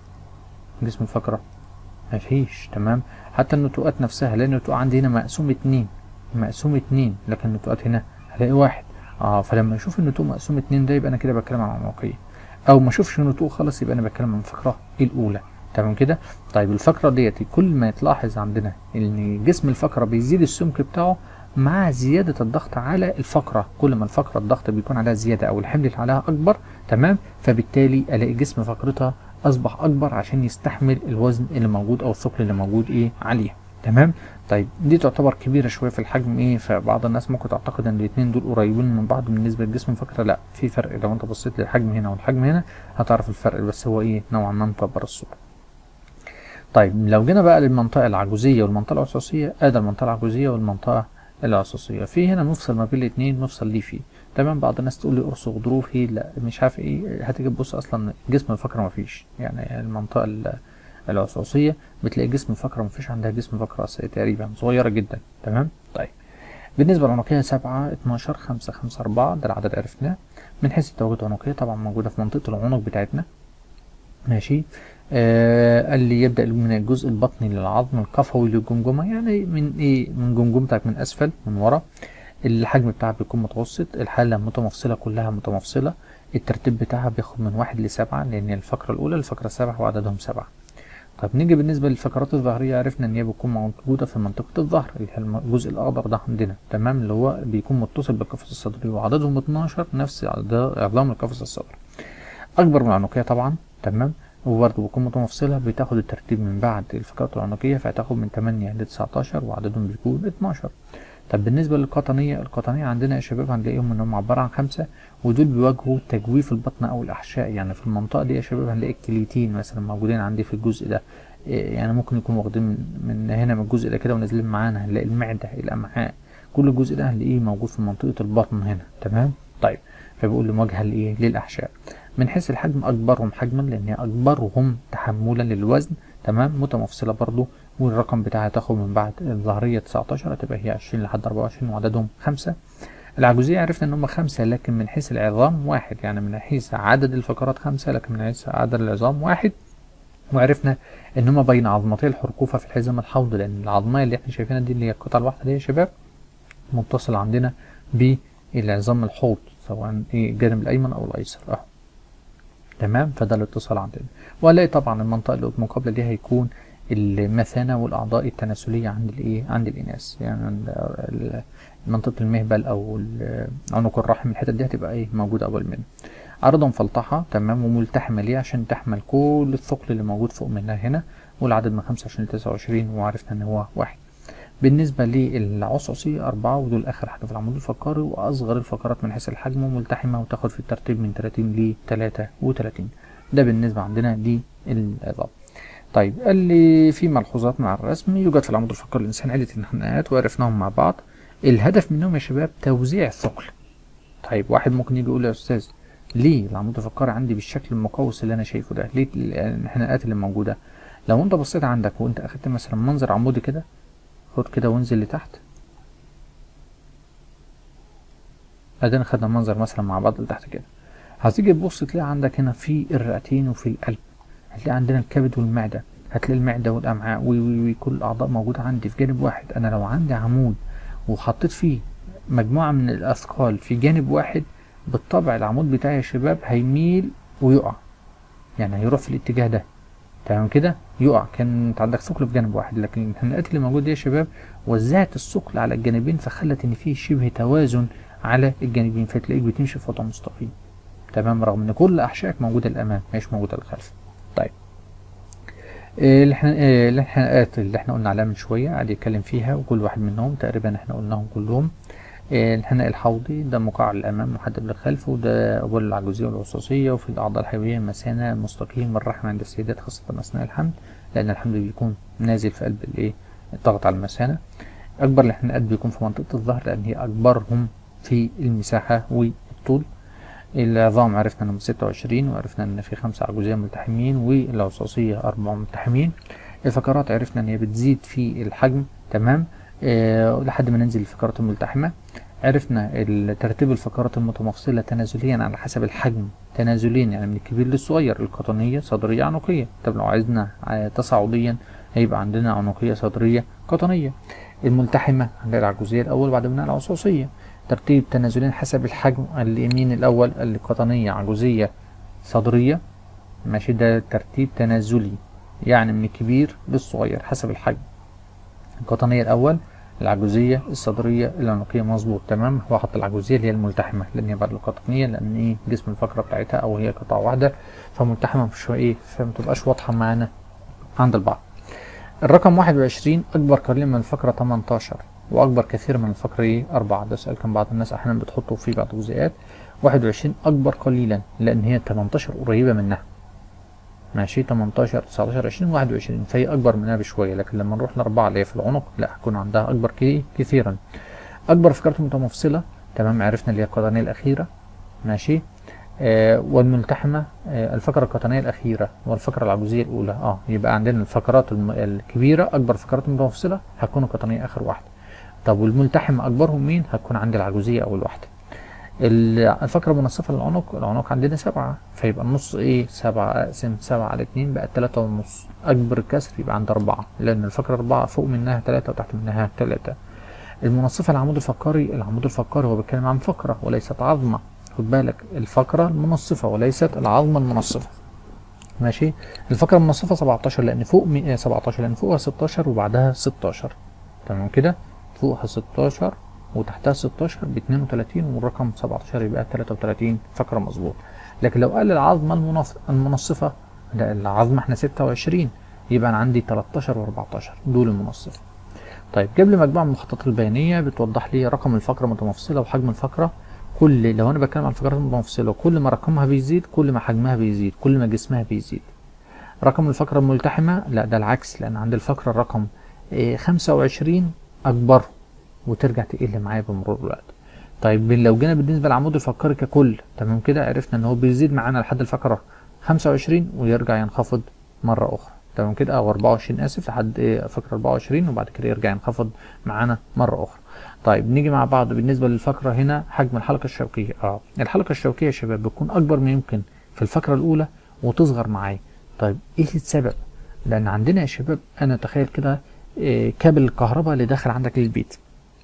[SPEAKER 1] جسم الفقره مفيش تمام حتى النتوءات نفسها هلاقي النتوء عندي هنا مقسوم اتنين مقسوم اتنين لكن النتوءات هنا هلاقي واحد اه فلما اشوف النتوء مقسوم اتنين ده يبقى انا كده بتكلم عن عنقيه او ما اشوفش النتوء خالص يبقى انا بتكلم عن الفقره الاولى تمام كده طيب الفقره ديت كل ما تلاحظ عندنا ان جسم الفقره بيزيد السمك بتاعه مع زيادة الضغط على الفقرة كل ما الفقرة الضغط بيكون عليها زيادة أو الحمل اللي عليها أكبر تمام فبالتالي ألاقي جسم فقرتها أصبح أكبر عشان يستحمل الوزن اللي موجود أو الثقل اللي موجود إيه عليه تمام طيب دي تعتبر كبيرة شوية في الحجم إيه فبعض الناس ممكن تعتقد إن الاتنين دول قريبين من بعض بالنسبة لجسم الفقرة لا في فرق لو أنت بصيت للحجم هنا والحجم هنا هتعرف الفرق بس هو إيه نوعا ما مكبر الصورة طيب لو جينا بقى للمنطقة العجوزية والمنطقة العصاصية ادي المنطقة العجوزية والمنطقة العصاصية في هنا مفصل ما بين الاتنين مفصل ليفي تمام بعض الناس تقول لي قرص غضروفي لا مش عارف ايه هتيجي تبص اصلا جسم الفقرة مفيش يعني المنطقة العصاصية بتلاقي جسم الفقرة مفيش عندها جسم فقرة رأسية تقريبا صغيرة جدا تمام طيب بالنسبة للعنقية سبعة اتناشر خمسة خمسة أربعة ده العدد عرفناه من حيث التواجد العنقية طبعا موجودة في منطقة العنق بتاعتنا ماشي آه قال لي يبدأ من الجزء البطني للعظم القفوي للجمجمة يعني من ايه من جمجمتك من اسفل من ورا الحجم بتاعها بيكون متوسط الحالة متمفصلة كلها متمفصلة الترتيب بتاعها بياخد من واحد لسبعة لأن الفقرة الأولى الفقرة السبعة وعددهم سبعة طب نيجي بالنسبة للفقرات الظهرية عرفنا ان هي بتكون موجودة في منطقة الظهر اللي هي الجزء الأخضر ده عندنا تمام اللي هو بيكون متصل بالقفص الصدري وعددهم 12 نفس عدد- عظام القفص الصدري أكبر من العنقية طبعا تمام وبرضه بتكون متمفصلة بتاخد الترتيب من بعد الفقرات العنقية فهتاخد من 8 ل 19 وعددهم بيكون 12 طب بالنسبة للقطنية القطنية عندنا يا شباب هنلاقيهم انهم عبارة عن خمسة ودول بيواجهوا تجويف البطن او الاحشاء يعني في المنطقة دي يا شباب هنلاقي الكليتين مثلا موجودين عندي في الجزء ده إيه يعني ممكن يكونوا واخدين من, من هنا من الجزء ده كده ونازلين معانا هنلاقي المعدة الامعاء كل الجزء ده هنلاقيه موجود في منطقة البطن هنا تمام طيب فبيقول لي مواجهة لايه للاحشاء من حيث الحجم اكبرهم حجما لان هي اكبرهم تحملا للوزن تمام متمفصلة برضو والرقم بتاعها تاخد من بعد الظهرية 19 هتبقى هي 20 لحد 24 وعددهم خمسة العجوزية عرفنا ان هم خمسة لكن من حيث العظام واحد يعني من حيث عدد الفقرات خمسة لكن من حيث عدد العظام واحد وعرفنا ان هم بين عظمتي الحرقوفة في الحزام الحوض لان العظمية اللي احنا شايفينها دي اللي هي القطعة الواحدة دي يا شباب متصل عندنا بالعظام الحوض سواء ايه الجانب الايمن او الايسر اهو تمام فده الاتصال عندنا وهنلاقي طبعا المنطقة اللي مقابلة دي هيكون المثانة والأعضاء التناسلية عند الإيه عند الإناث يعني ال- ال- منطقة المهبل أو ال- عنق الرحم الحتت دي هتبقى إيه موجودة أول منه عرضة مفلطحة تمام وملتحمة ليه عشان تحمل كل الثقل اللي موجود فوق منها هنا والعدد من 25 ل 29 وعرفنا إن هو واحد بالنسبة للعصعصية أربعة ودول آخر حاجة في العمود الفقري وأصغر الفقرات من حيث الحجم وملتحمة وتاخد في الترتيب من 30 ل 33 ده بالنسبة عندنا دي العظام طيب قال لي في ملحوظات مع الرسم يوجد في العمود الفقري الإنسان عدة انحناءات وعرفناهم مع بعض الهدف منهم يا شباب توزيع الثقل طيب واحد ممكن يجي يقول لي يا أستاذ ليه العمود الفقري عندي بالشكل المقوس اللي أنا شايفه ده ليه الانحناءات اللي موجودة لو أنت بصيت عندك وأنت أخدت مثلا منظر عمودي كده خد كده وانزل لتحت ادينا خدنا المنظر مثلا مع بعض لتحت كده هتيجي تبص تلاقي عندك هنا في الرئتين وفي القلب هتلاقي عندنا الكبد والمعدة هتلاقي المعدة والأمعاء وي وي وي كل الأعضاء موجودة عندي في جانب واحد أنا لو عندي عمود وحطيت فيه مجموعة من الأثقال في جانب واحد بالطبع العمود بتاعي يا شباب هيميل ويقع يعني هيروح في الاتجاه ده تمام كده يقع كان انت عندك ثقل في جانب واحد لكن الانحناءات اللي موجوده دي يا شباب وزعت الثقل على الجانبين فخلت ان في شبه توازن على الجانبين فتلاقيك بتمشي في خطى مستقيم تمام رغم ان كل احشائك موجوده الامام مش موجوده الخلف طيب آه، الإحنا- آه، الانحناءات اللي احنا قلنا عليها من شويه قاعد يتكلم فيها وكل واحد منهم تقريبا احنا قلناهم كلهم آه، الانحناء الحوضي ده مقعر للامام محدب للخلف وده اول العجوزيه والعصاصيه وفي الاعضاء الحيويه المثانه المستقيم الرحم عند السيدات خاصه اثناء الحمل لان الحمل بيكون نازل في قلب الايه الضغط على المثانه اكبر الانحناءات بيكون في منطقه الظهر لان هي اكبرهم في المساحه والطول العظام عرفنا انهم 26 وعرفنا ان في خمسة عجوزية ملتحمين والعصاصية أربعة ملتحمين الفقرات عرفنا ان هي بتزيد في الحجم تمام آه لحد ما ننزل الفقرات الملتحمة عرفنا ال- ترتيب الفقرات المتمفصلة تنازليا على حسب الحجم تنازليا يعني من الكبير للصغير القطنية صدرية عنقية طب لو عايزنا آه، تصاعديا هيبقى عندنا عنقية صدرية قطنية الملتحمة عندنا العجوزية الأول وبعد منها العصاصية ترتيب تنازلين حسب الحجم اليمين الأول القطنية عجوزية صدرية ماشي ده ترتيب تنازلي يعني من الكبير للصغير حسب الحجم القطنية الأول العجوزية الصدرية العنقية مظبوط تمام هو حط العجوزية اللي هي الملتحمة لأن هي بعد القطنية لأن إيه جسم الفقرة بتاعتها أو هي قطعة واحدة فملتحمة مش إيه فمتبقاش واضحة معانا عند البعض الرقم 21 أكبر قليلا من الفقرة 18 وأكبر كثير من الفقرة إيه 4 ده سؤال كان بعض الناس أحيانا بتحطه في بعض الجزئيات 21 أكبر قليلا لأن هي 18 قريبة منها ماشي 18 19 20 21 فهي أكبر منها بشوية لكن لما نروح لأربعة اللي هي في العنق لا هتكون عندها أكبر كي- كثيرا أكبر فقرات متمفصلة تمام عرفنا اللي هي القطنية الأخيرة ماشي آه والملتحمة آه الفقرة القطنية الأخيرة والفقرة العجوزية الأولى اه يبقى عندنا الفقرات الم- الكبيرة أكبر فقرات متمفصلة هتكون القطنية آخر واحدة طب والملتحمة أكبرهم مين؟ هتكون عند العجوزية أول واحدة ال- الفقرة المنصفة للعنق العنق عندنا سبعة فيبقى النص ايه سبعة اقسم سبعة على اتنين بقى تلاتة ونص اكبر الكسر يبقى عند اربعة لان الفقرة اربعة فوق منها تلاتة وتحت منها تلاتة المنصفة العمود الفقري العمود الفقري هو بيتكلم عن فقرة وليست عظمة خد بالك الفقرة المنصفة وليست العظمة المنصفة ماشي الفقره المنصفه 17 لان فوق مي- آه، 17 لان فوقها 16 وبعدها 16 تمام كده فوقها 16 وتحتها 16 ب 32 والرقم 17 يبقى 33 فقره مظبوط لكن لو قال العظمه المنص- المنصفه لا العظمه احنا 26 يبقى انا عندي 13 و14 دول المنصفه طيب جاب لي مجموعه من المخططات البيانيه بتوضح لي رقم الفقره متمفصله وحجم الفقره كل لو انا بتكلم عن الفقرات المتمفصله كل ما رقمها بيزيد كل ما حجمها بيزيد كل ما جسمها بيزيد رقم الفقره الملتحمه لا ده العكس لان عند الفقره الرقم إيه، 25 اكبر وترجع تقل معايا بمرور الوقت طيب لو جينا بالنسبه للعمود الفقري ككل تمام كده عرفنا ان هو بيزيد معانا لحد الفقره 25 ويرجع ينخفض مره اخرى تمام كده او 24 اسف لحد إيه، فقره 24 وبعد كده يرجع ينخفض معانا مره اخرى طيب نيجي مع بعض بالنسبه للفقره هنا حجم الحلقه الشوكيه اه الحلقه الشوكيه يا شباب بتكون اكبر ما يمكن في الفقره الاولى وتصغر معايا طيب ايه السبب لان عندنا يا شباب انا تخيل كده إيه، كابل الكهرباء اللي داخل عندك للبيت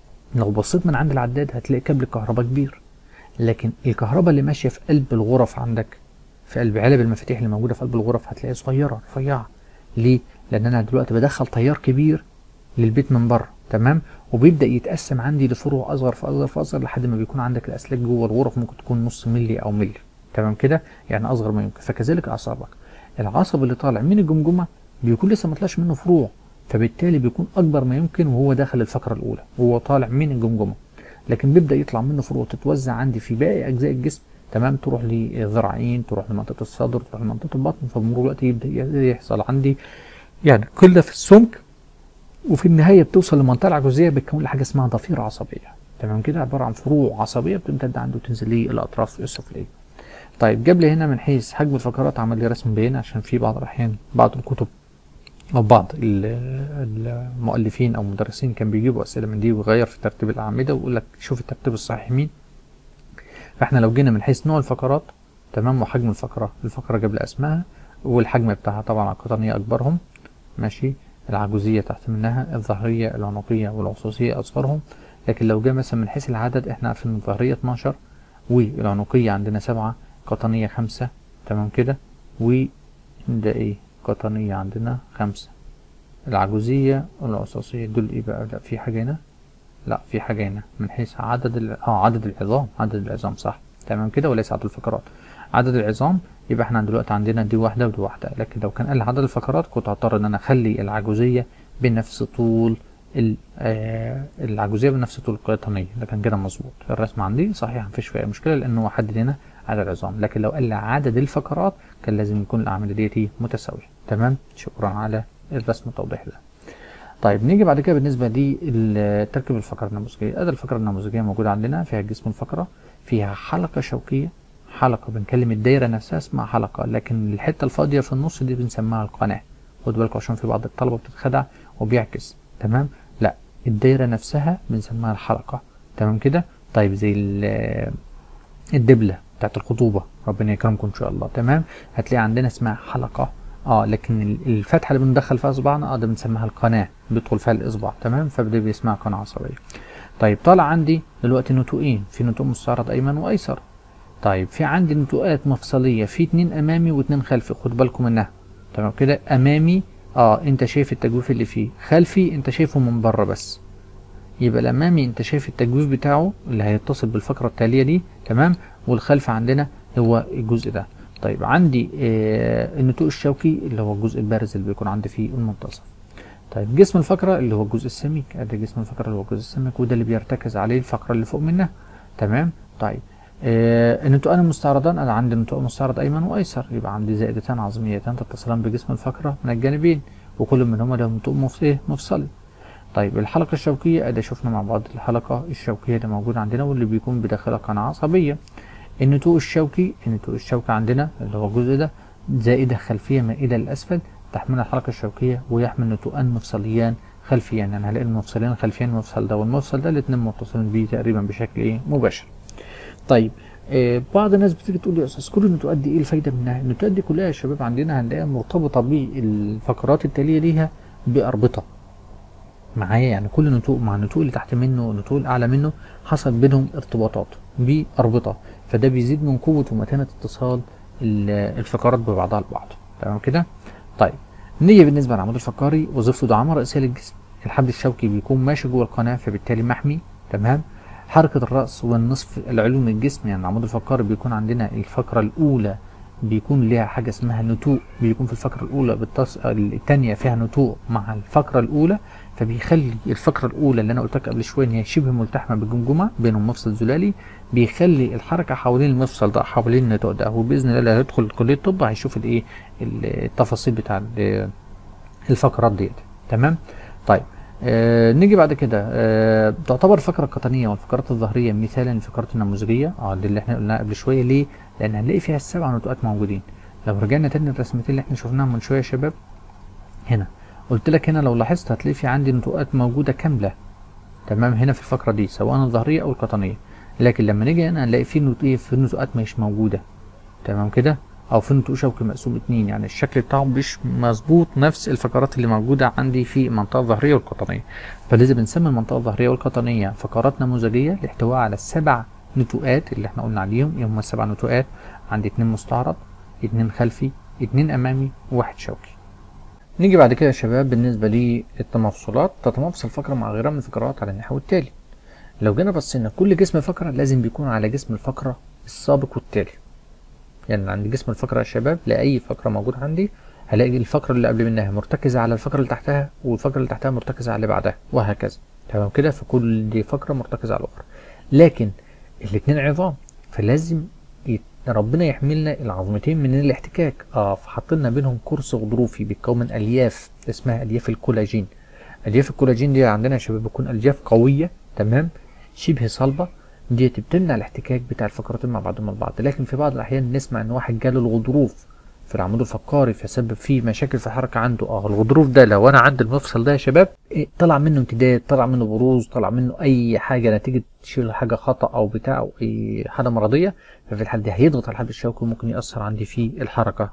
[SPEAKER 1] لو بصيت من عند العداد هتلاقي كابل الكهرباء كبير لكن الكهرباء اللي ماشيه في قلب الغرف عندك في قلب علب المفاتيح اللي موجوده في قلب الغرف هتلاقيها صغيره رفيعه ليه لان انا دلوقتي بدخل تيار كبير للبيت من بره تمام وبيبدا يتقسم عندي لفروع اصغر فاصغر فاصغر لحد ما بيكون عندك الاسلاك جوه الغرف ممكن تكون نص ملي او ملي تمام كده يعني اصغر ما يمكن فكذلك اعصابك العصب اللي طالع من الجمجمه بيكون لسه ما طلعش منه فروع فبالتالي بيكون اكبر ما يمكن وهو داخل الفقره الاولى وهو طالع من الجمجمه لكن بيبدا يطلع منه فروع تتوزع عندي في باقي اجزاء الجسم تمام تروح للذراعين تروح لمنطقه الصدر تروح لمنطقه البطن فبمرور الوقت يبدا يحصل عندي يعني قله في السمك وفي النهايه بتوصل لمنطقه العجوزيه بتكون لي حاجه اسمها ضفيره عصبيه تمام كده عباره عن فروع عصبيه بتمتد عنده وتنزل لي الاطراف السفليه طيب جاب لي هنا من حيث حجم الفقرات عمل لي رسم بياني عشان في بعض الاحيان بعض الكتب او بعض ال- المؤلفين او المدرسين كان بيجيبوا اسئله من دي ويغير في ترتيب الاعمده ويقول لك شوف الترتيب الصحيح مين فاحنا لو جينا من حيث نوع الفقرات تمام وحجم الفقره الفقره جاب لي اسمها والحجم بتاعها طبعا القطنيه اكبرهم ماشي العجوزيه تحت منها الظهريه العنقيه والعصوصيه اصغرهم لكن لو جه مثلا من حيث العدد احنا عارفين ان الظهريه 12 والعنقيه عندنا سبعة قطنيه خمسة تمام كده وده ايه قطنيه عندنا خمسة العجوزيه والعصاصيه دول ايه بقى لا في حاجه هنا لا في حاجه هنا من حيث عدد ال... اه عدد العظام عدد العظام صح تمام كده وليس عدد الفقرات عدد العظام يبقى احنا دلوقتي عندنا دي واحده ودي واحده لكن لو كان قال عدد الفقرات كنت هضطر ان انا اخلي العجوزيه بنفس طول ال- آه، العجوزيه بنفس طول القيطانيه ده كان كده مظبوط الرسم عندي صحيح مفيش فيها مشكله لانه هو حدد هنا عدد العظام لكن لو قال لي عدد الفقرات كان لازم يكون الاعمده ديتي متساويه تمام شكرا على الرسم التوضيحي ده طيب نيجي بعد كده بالنسبه لتركيب الفقره النموذجيه ادي الفقره النموذجيه موجوده عندنا فيها جسم الفقره فيها حلقه شوكيه حلقه بنكلم الدايره نفسها اسمها حلقه لكن الحته الفاضيه في النص دي بنسميها القناه خدوا بالكم عشان في بعض الطلبه بتتخدع وبيعكس تمام لا الدايره نفسها بنسميها الحلقه تمام كده طيب زي ال- الدبله بتاعت الخطوبه ربنا يكرمكم ان شاء الله تمام هتلاقي عندنا اسمها حلقه اه لكن ال- الفتحه اللي بندخل فيها اصبعنا اه ده بنسميها القناه بيدخل فيها الاصبع تمام فبدي بيسمها قناه عصبيه طيب طالع عندي دلوقتي نتوءين في نتوء مستعرض ايمن وايسر طيب في عندي نتوءات مفصليه في اتنين امامي واتنين خلفي خد بالكم منها تمام كده امامي اه انت شايف التجويف اللي فيه خلفي انت شايفه من بره بس يبقى الامامي انت شايف التجويف بتاعه اللي هيتصل بالفقره التاليه دي تمام والخلف عندنا هو الجزء ده طيب عندي آه النتوء الشوكي اللي هو الجزء البارز اللي بيكون عندي فيه المنتصف طيب جسم الفقره اللي هو الجزء السميك ادي جسم الفقره اللي هو الجزء السميك وده اللي بيرتكز عليه الفقره اللي فوق منها تمام طيب آه النتوءان المستعرضان انا عندي نتوء مستعرض ايمن وايسر يبقى عندي زائدتان عظميتان تتصلان بجسم الفقره من الجانبين وكل منهما له نتوء مفص- إيه؟ مفصلي طيب الحلقة الشوكية ادي شفنا مع بعض الحلقة الشوكية اللي موجودة عندنا واللي بيكون بداخلها قناة عصبية النتوء الشوكي النتوء الشوكي عندنا اللي هو الجزء ده زائدة خلفية مائلة للأسفل تحمل الحلقة الشوكية ويحمل نتوءان مفصليان خلفيان يعني هلاقي المفصلين الخلفيين المفصل ده والمفصل ده الاتنين متصلين بيه تقريبا بشكل ايه مباشر طيب آه بعض الناس بتيجي تقول لي يا استاذ كل النتوءات دي ايه الفايده منها؟ النتوءات دي كلها يا شباب عندنا هنلاقيها مرتبطه بالفقرات التاليه ليها باربطه معايا يعني كل نتوء مع النتوء اللي تحت منه والنتوء الاعلى منه حصل بينهم ارتباطات باربطه فده بيزيد من قوه ومتانه اتصال ال- الفقرات ببعضها البعض تمام كده طيب نيجي بالنسبه للعمود الفقري وظيفته دعامه رئيسيه للجسم الحبل الشوكي بيكون ماشي جوه القناه فبالتالي محمي تمام حركه الراس والنصف العلوي من الجسم يعني العمود الفقري بيكون عندنا الفقره الاولى بيكون ليها حاجه اسمها نتوء بيكون في الفقره الاولى بالتص... الثانيه فيها نتوء مع الفقره الاولى فبيخلي الفقره الاولى اللي انا قلت لك قبل شويه ان هي شبه ملتحمه بالجمجمه بينهم مفصل زلالي بيخلي الحركه حوالين المفصل ده حوالين النتوء ده وباذن الله اللي هيدخل كليه الطب هيشوف الايه التفاصيل بتاع الفقرات ديت تمام طيب آه نيجي بعد كده آه تعتبر الفقرة القطنية والفقرات الظهرية مثالا للفقرات النموذجية اه دي اللي احنا قلناها قبل شوية ليه؟ لأن هنلاقي فيها السبع نتوءات موجودين لو رجعنا تاني الرسمتين اللي احنا شفناهم من شوية يا شباب هنا قلت لك هنا لو لاحظت هتلاقي في عندي نتوءات موجودة كاملة تمام هنا في الفقرة دي سواء الظهرية أو القطنية لكن لما نيجي هنا هنلاقي في نتوء في نتوءات مش موجودة تمام كده او في نتوء شوكي مقسوم اتنين يعني الشكل بتاعه مش مظبوط نفس الفقرات اللي موجودة عندي في المنطقة الظهرية والقطنية فلازم بنسمي المنطقة الظهرية والقطنية فقرات نموذجية لاحتواء على السبع نتوءات اللي احنا قلنا عليهم هم السبع نتوءات عندي اتنين مستعرض اتنين خلفي اتنين امامي وواحد شوكي نيجي بعد كده يا شباب بالنسبة للتمفصلات تتمفصل فقرة مع غيرها من الفقرات على النحو التالي لو جينا بصينا كل جسم فقرة لازم بيكون على جسم الفقرة السابق والتالي يعني عند جسم الفقرة يا شباب لأي فقرة موجودة عندي هلاقي الفقرة اللي قبل منها مرتكزة على الفقرة اللي تحتها والفقرة اللي تحتها مرتكزة على اللي بعدها وهكذا تمام كده فكل فقرة مرتكزة على الأخرى لكن الاتنين عظام فلازم يت... ربنا يحملنا العظمتين من الاحتكاك اه فحطينا بينهم كرس غضروفي بيتكون من الياف اسمها الياف الكولاجين الياف الكولاجين دي عندنا يا شباب بتكون الياف قويه تمام شبه صلبه ديت بتمنع الاحتكاك بتاع الفقرتين مع بعضهم البعض لكن في بعض الاحيان نسمع ان واحد جاله الغضروف في العمود الفقري فسبب فيه مشاكل في الحركه عنده اه الغضروف ده لو انا عند المفصل ده يا شباب إيه طلع منه امتداد طلع منه بروز طلع منه اي حاجه نتيجه تشيل حاجه خطا او بتاع او اي حاجه مرضيه ففي الحال دي هيضغط على الحبل الشوكي وممكن ياثر عندي في الحركه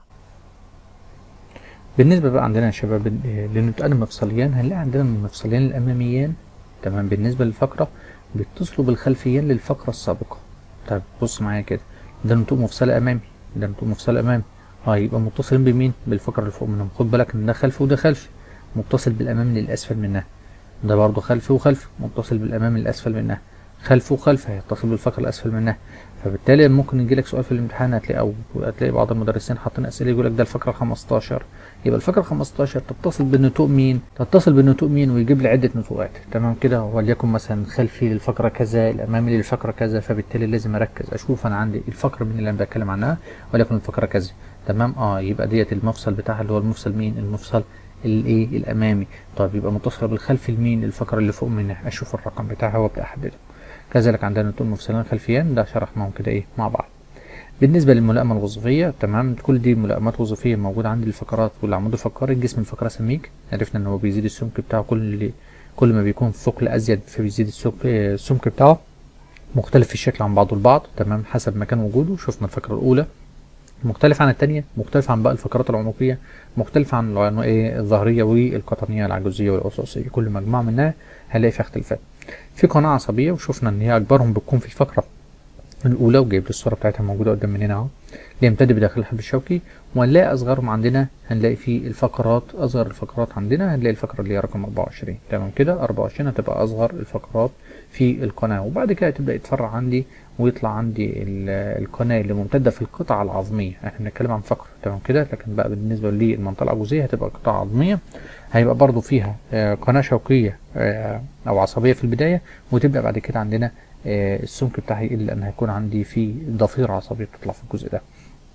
[SPEAKER 1] بالنسبه بقى عندنا يا شباب للنتقال المفصليان هنلاقي عندنا من المفصليان الاماميان تمام بالنسبه للفقره بيتصلوا بالخلفيان للفقره السابقه طيب بص معايا كده ده نتوء مفصل امامي ده نتوء مفصل امامي اه يبقى متصلين بمين بالفقره اللي فوق منهم خد بالك ان ده خلفي وده خلفي متصل بالامام للاسفل منها ده برضه خلفي وخلفي متصل بالامام للاسفل منها خلف وخلف هيتصل بالفقره الاسفل منها فبالتالي ممكن يجي لك سؤال في الامتحان هتلاقي او هتلاقي بعض المدرسين حاطين اسئله يقول لك ده الفقره 15 يبقى الفقره 15 تتصل بالنتوء مين تتصل بالنتوء مين ويجيب لي عده نتوءات تمام كده وليكن مثلا خلفي للفقره كذا الامامي للفقره كذا فبالتالي لازم اركز اشوف انا عندي الفقره مين اللي انا بتكلم عنها وليكن الفقره كذا تمام اه يبقى ديت المفصل بتاعها اللي هو المفصل مين المفصل الايه الامامي طيب يبقى متصله بالخلف المين الفقره اللي فوق منها اشوف الرقم بتاعها وابدا احدده كذلك عندنا نتوء مفصلان خلفيان ده شرحناهم كده ايه مع بعض بالنسبة للملائمة الوظيفية تمام كل دي ملائمات وظيفية موجودة عند الفقرات والعمود الفقري الجسم الفقرة سميك عرفنا ان هو بيزيد السمك بتاعه كل كل ما بيكون ثقل ازيد فبيزيد السمك السمك بتاعه مختلف في الشكل عن بعضه البعض تمام حسب مكان وجوده شفنا الفقرة الأولى مختلف عن التانية مختلف عن باقي الفقرات العنقية مختلف عن الظهرية والقطنية العجوزية والقصاصية كل مجموعة منها هنلاقي فيها اختلافات في قناة عصبية وشفنا ان هي اكبرهم بتكون في الفقرة الاولى وجايب الصورة بتاعتها موجودة قدام مننا اهو يمتد بداخل الحبل الشوكي وهنلاقي اصغرهم عندنا هنلاقي في الفقرات اصغر الفقرات عندنا هنلاقي الفقرة اللي هي رقم 24 تمام كده 24 هتبقى اصغر الفقرات في القناة وبعد كده تبدأ يتفرع عندي ويطلع عندي القناة اللي ممتدة في القطعة العظمية احنا بنتكلم عن فقرة تمام كده لكن بقى بالنسبة للمنطقة العجوزية هتبقى قطعة عظمية هيبقى برضو فيها قناة شوكية او عصبية في البداية وتبدأ بعد كده عندنا السمك بتاعها يقل لان هيكون عندي في ضفيرة عصبية بتطلع في الجزء ده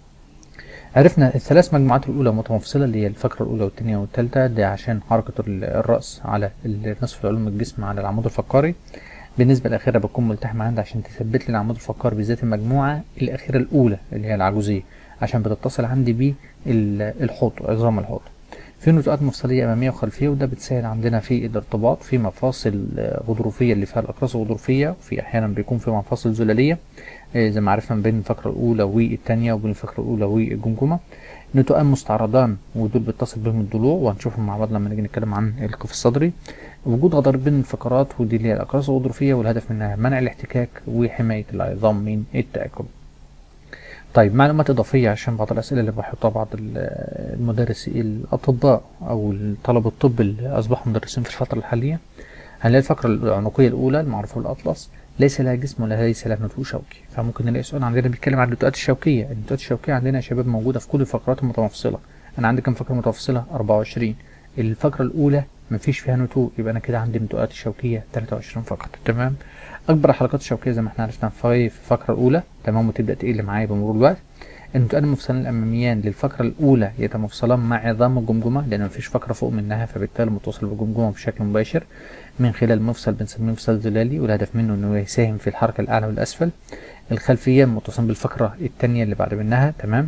[SPEAKER 1] عرفنا الثلاث مجموعات الاولى متمفصله اللي هي الفقره الاولى والثانيه والثالثه ده عشان حركه الراس على النصف العلوي من الجسم على العمود الفقري بالنسبه للاخيره بتكون ملتحمه عندي عشان تثبت لي العمود الفقري بالذات المجموعه الاخيره الاولى اللي هي العجوزيه عشان بتتصل عندي بالحوض عظام الحوض في نتوءات مفصليه اماميه وخلفيه وده بتساعد عندنا في الارتباط في مفاصل غضروفيه اللي فيها الاقراص الغضروفيه وفي احيانا بيكون في مفاصل زلاليه زي ما عرفنا بين الفقره الاولى والثانيه وبين الفقره الاولى والجمجمه نتوءان مستعرضان ودول بيتصل بهم الضلوع وهنشوفهم مع بعض لما نيجي نتكلم عن القف الصدري وجود غدار بين الفقرات ودي اللي هي الاقراص الغضروفيه والهدف منها منع الاحتكاك وحمايه العظام من التاكل طيب معلومات إضافية عشان بعض الأسئلة اللي بحطها بعض ال- المدرسين الأطباء أو طلبة الطب اللي أصبحوا مدرسين في الفترة الحالية هنلاقي الفقرة العنقية الأولى المعروفة بالأطلس ليس لها جسم ولا ليس لها نتوء شوكي فممكن نلاقي سؤال عندنا بيتكلم عن النتوءات الشوكية النتوءات الشوكية عندنا يا شباب موجودة في كل الفقرات المتمفصلة أنا عندي كم فقرة متمفصلة 24 الفقرة الأولى مفيش فيها نتوء يبقى أنا كده عندي النتوءات الشوكية 23 فقط تمام أكبر الحلقات الشوكية زي ما احنا عرفنا في في الفقرة الأولى تمام وتبدأ تقل معايا بمرور الوقت النتوءان المفصلان الأماميان للفقرة الأولى يتمفصلان مع عظام الجمجمة لأن مفيش فقرة فوق منها فبالتالي متصل بالجمجمة بشكل مباشر من خلال مفصل بنسميه مفصل ظلالي والهدف منه إنه يساهم في الحركة الأعلى والأسفل الخلفيان متصل بالفقرة التانية اللي بعد منها تمام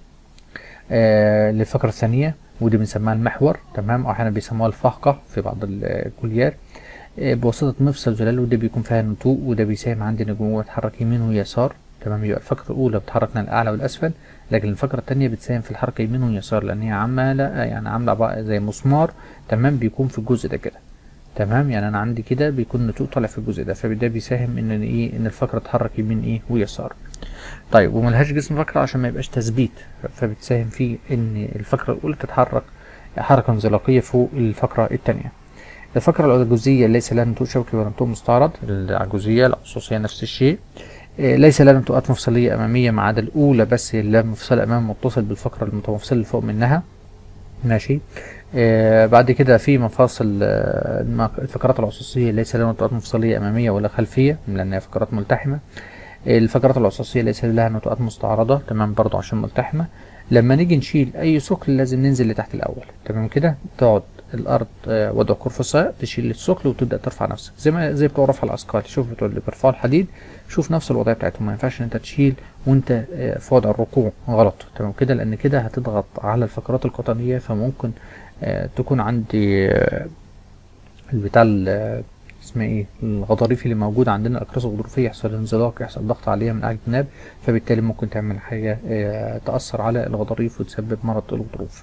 [SPEAKER 1] آه للفقرة الثانية ودي بنسميها المحور تمام أو أحيانا بيسموها الفحقة في بعض الكليات آه بواسطة مفصل زلال وده بيكون فيها نتوء وده بيساهم عندي إن الجمجمة تتحرك يمين ويسار تمام يبقى الفقرة الأولى بتحرك من الأعلى والأسفل لكن الفقرة التانية بتساهم في الحركة يمين ويسار لأن هي عمالة يعني عاملة بقى زي مسمار تمام بيكون في الجزء ده كده تمام يعني أنا عندي كده بيكون نتوء طالع في الجزء ده فده بيساهم إن إيه إن الفقرة تتحرك يمين إيه ويسار طيب وملهاش جسم فقرة عشان ما يبقاش تثبيت فبتساهم في إن الفقرة الأولى تتحرك حركة انزلاقية فوق الفقرة التانية الفقرة العجوزية ليس لها نتوء شوكي ولا نتوء مستعرض العجوزية العصوصية نفس الشيء إيه، ليس لها نتوءات مفصلية أمامية ما عدا الأولى بس اللي مفصل أمام متصل بالفقرة المتمفصلة اللي فوق منها ماشي آه بعد كده في مفاصل آه، الم- الفقرات العصوصية ليس لها نتوءات مفصلية أمامية ولا خلفية لأنها فقرات ملتحمة الفقرات العصاصية ليس لها نتوءات مستعرضة تمام برضو عشان ملتحمة لما نيجي نشيل أي ثقل لازم ننزل لتحت الأول تمام كده تقعد الأرض آه، وضع قرفصاء تشيل الثقل وتبدأ ترفع نفسك زي ما زي بتوع رفع الأثقال شوف بتوع اللي بيرفعوا الحديد شوف نفس الوضعية بتاعتهم ما ينفعش إن أنت تشيل وأنت آه، في وضع الركوع غلط تمام كده لأن كده هتضغط على الفقرات القطنية فممكن آه، تكون عندي آه، البتاع ال- اسمها ايه الغضاريف اللي موجودة عندنا الأقراص الغضروفية يحصل انزلاق يحصل ضغط عليها من أعلى الجناب فبالتالي ممكن تعمل حاجة آه، تأثر على الغضاريف وتسبب مرض الغضروف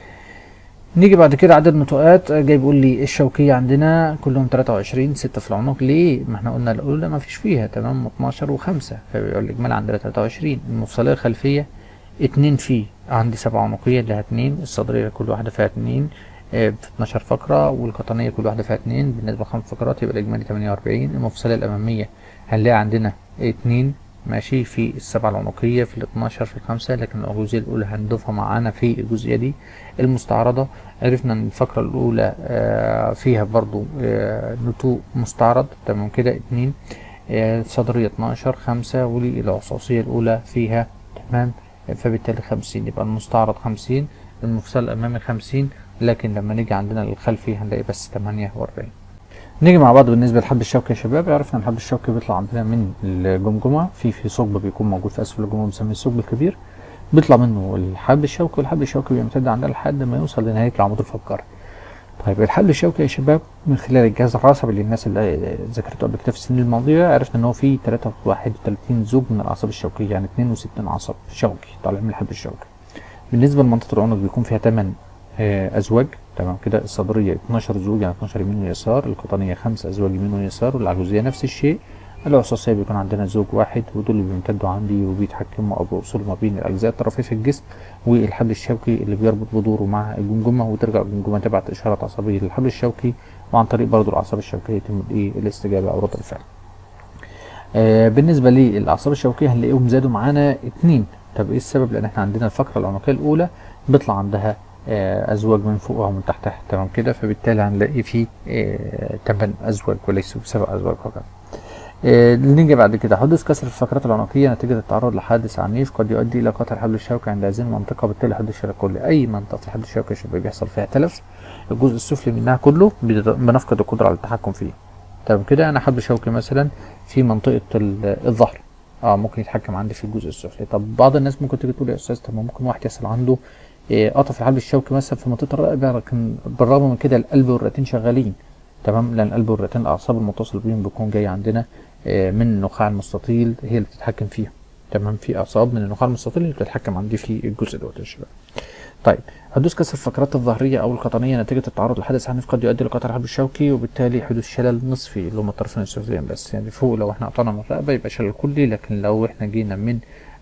[SPEAKER 1] نيجي بعد كده عدد نتوءات آه، جاي بيقول لي الشوكية عندنا كلهم 23 ستة في العنق ليه؟ ما احنا قلنا الأولى ما فيش فيها تمام 12 و5 فبيقول الإجمالي عندنا 23 المفصلية الخلفية اتنين فيه عندي سبعة عنقية لها اتنين الصدرية كل واحدة فيها اتنين آه، في 12 فقرة والقطنية كل واحدة فيها اتنين بالنسبة لخمس فقرات يبقى الإجمالي 48 المفصلية الأمامية هنلاقي عندنا اتنين ماشي في السبعة العنقية في الاتناشر في الخمسة لكن الجزئية الأولى هنضيفها معانا في الجزئية دي المستعرضة عرفنا إن الفقرة الأولى آه، فيها برضو آه، نتوء مستعرض تمام كده اتنين آه، الصدرية 12 خمسة والعصاصية الأولى فيها تمام فبالتالي 50 يبقى المستعرض 50 المفصل الأمامي 50 لكن لما نيجي عندنا للخلفي هنلاقي بس 48 نيجي مع بعض بالنسبة للحبل الشوكي يا شباب عرفنا ان الحبل الشوكي بيطلع عندنا من الجمجمة في في ثقب بيكون موجود في اسفل الجمجمة بنسميه الثقب الكبير بيطلع منه الحبل الشوكي والحبل الشوكي بيمتد عندنا لحد ما يوصل لنهاية العمود الفقري طيب الحبل الشوكي يا شباب من خلال الجهاز العصبي اللي الناس اللي ذكرته قبل كده في السنين الماضية عرفنا ان هو فيه 31 زوج من الاعصاب الشوكية يعني 62 عصب شوكي طالع من الحبل الشوكي بالنسبة لمنطقة العنق بيكون فيها 8 آه، أزواج تمام كده الصدرية 12 زوج يعني 12 يمين ويسار القطنية 5 أزواج يمين ويسار والعجوزية نفس الشيء العصاصية بيكون عندنا زوج واحد ودول اللي بيمتدوا عندي وبيتحكموا أو بيوصلوا ما بين الأجزاء الطرفية في الجسم والحبل الشوكي اللي بيربط بدوره مع الجمجمة وترجع الجمجمة تبعت إشارات عصبية للحبل الشوكي وعن طريق برضه الأعصاب الشوكية يتم الإيه الاستجابة أو رد الفعل. آه بالنسبة للأعصاب الشوكية هنلاقيهم زادوا معانا اتنين طب ايه السبب لأن احنا عندنا الفقرة العنقية الأولى بيطلع عندها آه أزواج من فوقها ومن تحتها تمام كده فبالتالي هنلاقي فيه آه تمن أزواج وليسوا سبع أزواج فقط. آه، نيجي بعد كده حدوث كسر في الفقرات العنقية نتيجة التعرض لحادث عنيف قد يؤدي إلى قطع الحبل الشوكي عند هذه المنطقة وبالتالي حدوث شلل كلي أي منطقة في الحبل الشوكي يا شباب بيحصل فيها تلف الجزء السفلي منها كله بيت- بنفقد القدرة على التحكم فيه تمام كده أنا حبل شوكي مثلا في منطقة ال- الظهر اه ممكن يتحكم عندي في الجزء السفلي طب بعض الناس ممكن تيجي تقول يا استاذ طب ما ممكن واحد يحصل عنده إيه، قطع في الحبل الشوكي مثلا في منطقة الرقبة لكن بالرغم من كده القلب والرئتين شغالين تمام لان القلب والرئتين الاعصاب المتصل بيهم بيكون جاي عندنا آه، من النخاع المستطيل هي اللي بتتحكم فيها تمام في اعصاب من النخاع المستطيل اللي بتتحكم عندي في الجزء دوت يا شباب طيب حدوث كسر الفقرات الظهريه او القطنيه نتيجه التعرض لحدث عنيف قد يؤدي لقطع الحبل الشوكي وبالتالي حدوث شلل نصفي اللي هم الطرفين السفليين بس يعني فوق لو احنا قطعنا من الرقبه يبقى شلل كلي لكن لو احنا جينا من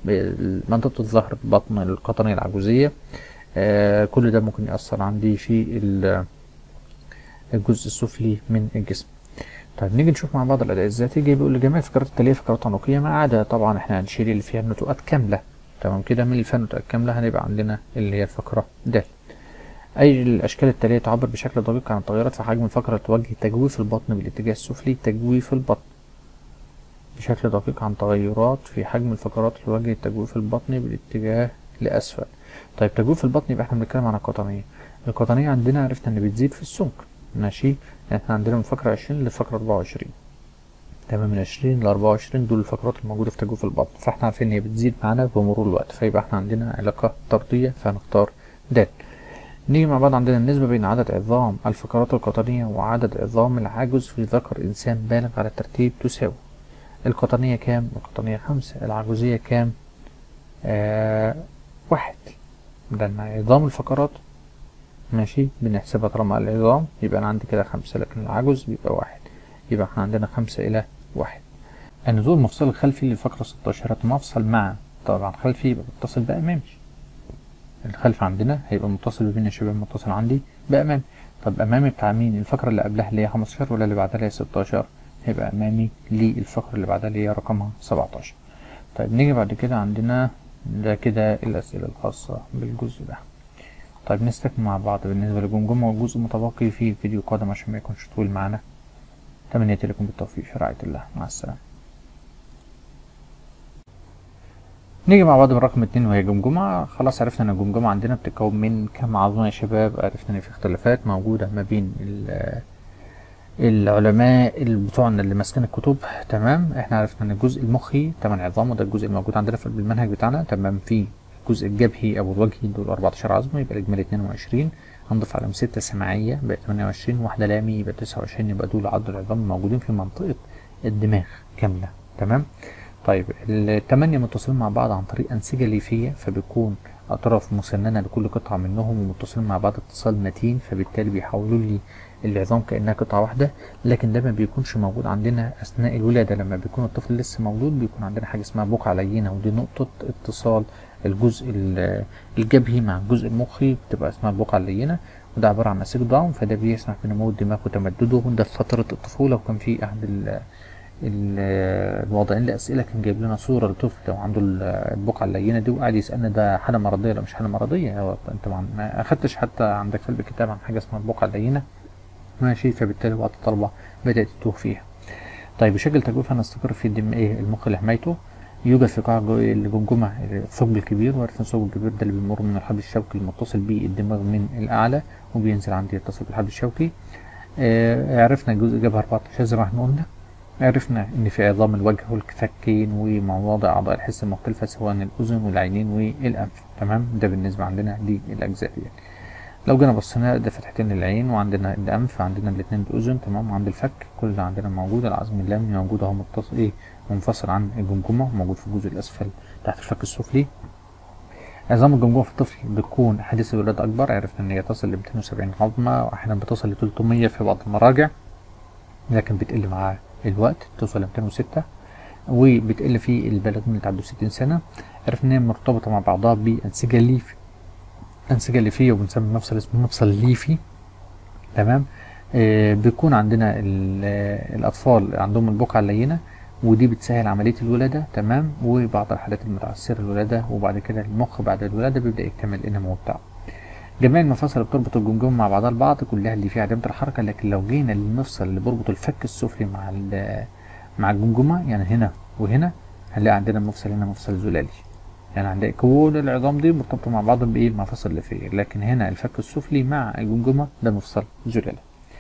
[SPEAKER 1] منطقة الظهر البطن القطنية العجوزية آه كل ده ممكن يأثر عندي في الجزء السفلي من الجسم طيب نيجي نشوف مع بعض الأداء الذاتي جاي بيقول لجميع الفقرات التالية فقرات عنقية ما عدا طبعا احنا هنشيل اللي فيها النتوءات كاملة تمام كده من اللي فيها النتوءات كاملة هنبقى عندنا اللي هي الفقرة د أي الأشكال التالية تعبر بشكل دقيق عن التغيرات في حجم الفقرة توجه تجويف البطن بالاتجاه السفلي تجويف البطن بشكل دقيق عن تغيرات في حجم الفقرات توجه تجويف البطن بالاتجاه لأسفل طيب تجويف البطن يبقى احنا بنتكلم عن القطنية القطنية عندنا عرفنا إن بتزيد في السمك ماشي احنا عندنا من فقرة عشرين لفقرة أربعة وعشرين تمام من عشرين لأربعة وعشرين دول الفقرات الموجودة في تجويف البطن فاحنا عارفين إن هي بتزيد معانا بمرور الوقت فيبقى احنا عندنا علاقة طردية فهنختار د نيجي مع بعض عندنا النسبة بين عدد عظام الفقرات القطنية وعدد عظام العجز في ذكر إنسان بالغ على الترتيب تساوي القطنية كام؟ القطنية خمسة العجوزية كام؟ آه واحد لأن عظام الفقرات ماشي بنحسبها طالما العظام يبقى أنا عندي كده خمسة لكن العجز بيبقى واحد يبقى احنا عندنا خمسة إلى واحد النزول المفصل الخلفي للفقرة ستاشر مفصل مع طبعا خلفي يبقى متصل بأمامي الخلف عندنا هيبقى متصل بين الشباب متصل عندي بأمامي طب أمامي بتاع مين الفقرة اللي قبلها اللي هي 15 ولا اللي بعدها اللي هي 16 هيبقى أمامي للفقرة اللي بعدها اللي هي رقمها 17 طيب نيجي بعد كده عندنا ده كده الأسئلة الخاصة بالجزء ده طيب نستكمل مع بعض بالنسبة للجمجمة والجزء المتبقي في فيديو قادم عشان ما يكونش طويل معانا تمنياتي لكم بالتوفيق في رعاية الله مع السلامة نيجي مع بعض بالرقم اتنين وهي جمجمة خلاص عرفنا ان الجمجمة عندنا بتتكون من كم عظمة يا شباب عرفنا ان في اختلافات موجودة ما بين العلماء بتوعنا اللي ماسكين الكتب تمام احنا عرفنا ان الجزء المخي تمن عظام وده الجزء الموجود عندنا في المنهج بتاعنا تمام في الجزء الجبهي او الوجهي دول 14 عظمة يبقى الاجمالي 22 هنضيف عليهم ستة سماعية بقى 28 واحدة لامي يبقى 29 يبقى دول عدد العظام الموجودين في منطقة الدماغ كاملة تمام طيب التمانية متصلين مع بعض عن طريق أنسجة ليفية فبيكون أطراف مسننة لكل قطعة منهم ومتصلين مع بعض اتصال متين فبالتالي بيحولوا لي العظام كأنها قطعة واحدة لكن ده ما بيكونش موجود عندنا أثناء الولادة لما بيكون الطفل لسه مولود بيكون عندنا حاجة اسمها بقعة لينة ودي نقطة اتصال الجزء الجبهي مع الجزء المخي بتبقى اسمها البقعة اللينة وده عبارة عن نسيج داون فده بيسمح بنمو الدماغ وتمدده وده في فترة الطفولة وكان في أحد الوضعين لأسئلة كان جايب لنا صورة لطفل وعنده البقعة اللينة دي وقاعد يسألنا ده حالة مرضية ولا مش حالة مرضية هو انت ما أخدتش حتى عندك في الكتاب عن حاجة اسمها البقعة اللينة ماشي فبالتالي وقت الطلبة بدأت تتوه فيها طيب بشكل تجويف هنستقر في الدم ايه المخ لحمايته يوجد في قاع الجمجمة الثقب الكبير وعرفنا الثقب الكبير ده اللي بيمر من الحبل الشوكي المتصل بالدماغ من الأعلى وبينزل عندي يتصل بالحبل الشوكي آه عرفنا الجزء جبهة 14 زي ما احنا قلنا عرفنا ان في عظام الوجه والفكين ومواضع اعضاء الحس المختلفه سواء الاذن والعينين والانف تمام ده بالنسبه عندنا للاجزاء يعني لو جينا بصينا ده فتحتين للعين وعندنا الانف عندنا الاثنين الاذن تمام وعند الفك كل ده عندنا موجود العظم اللامي موجود اهو متصل ايه منفصل عن الجمجمه موجود في الجزء الاسفل تحت الفك السفلي عظام الجمجمه في الطفل بتكون حديث الولاده اكبر عرفنا ان هي تصل ل 270 عظمه واحيانا بتصل ل 300 في بعض المراجع لكن بتقل معاه الوقت توصل ل 206 وبتقل في البالغين اللي تعدوا 60 سنه عرفنا ان هي مرتبطه مع بعضها بانسجه ليفي انسجه ليفيه وبنسمي مفصل اسمه مفصل ليفي تمام آه بيكون عندنا الاطفال عندهم البقعه اللينه ودي بتسهل عمليه الولاده تمام وبعض الحالات المتعثره الولاده وبعد كده المخ بعد الولاده بيبدا يكتمل النمو بتاعه جميع المفاصل اللي بتربط الجمجمة مع بعضها البعض كلها اللي فيها عدمة الحركة لكن لو جينا للمفصل اللي بيربط الفك السفلي مع مع الجمجمة يعني هنا وهنا هنلاقي عندنا مفصل هنا مفصل زلالي يعني عندنا كل العظام دي مرتبطة مع بعض بإيه مفاصل الليفية لكن هنا الفك السفلي مع الجمجمة ده مفصل زلالي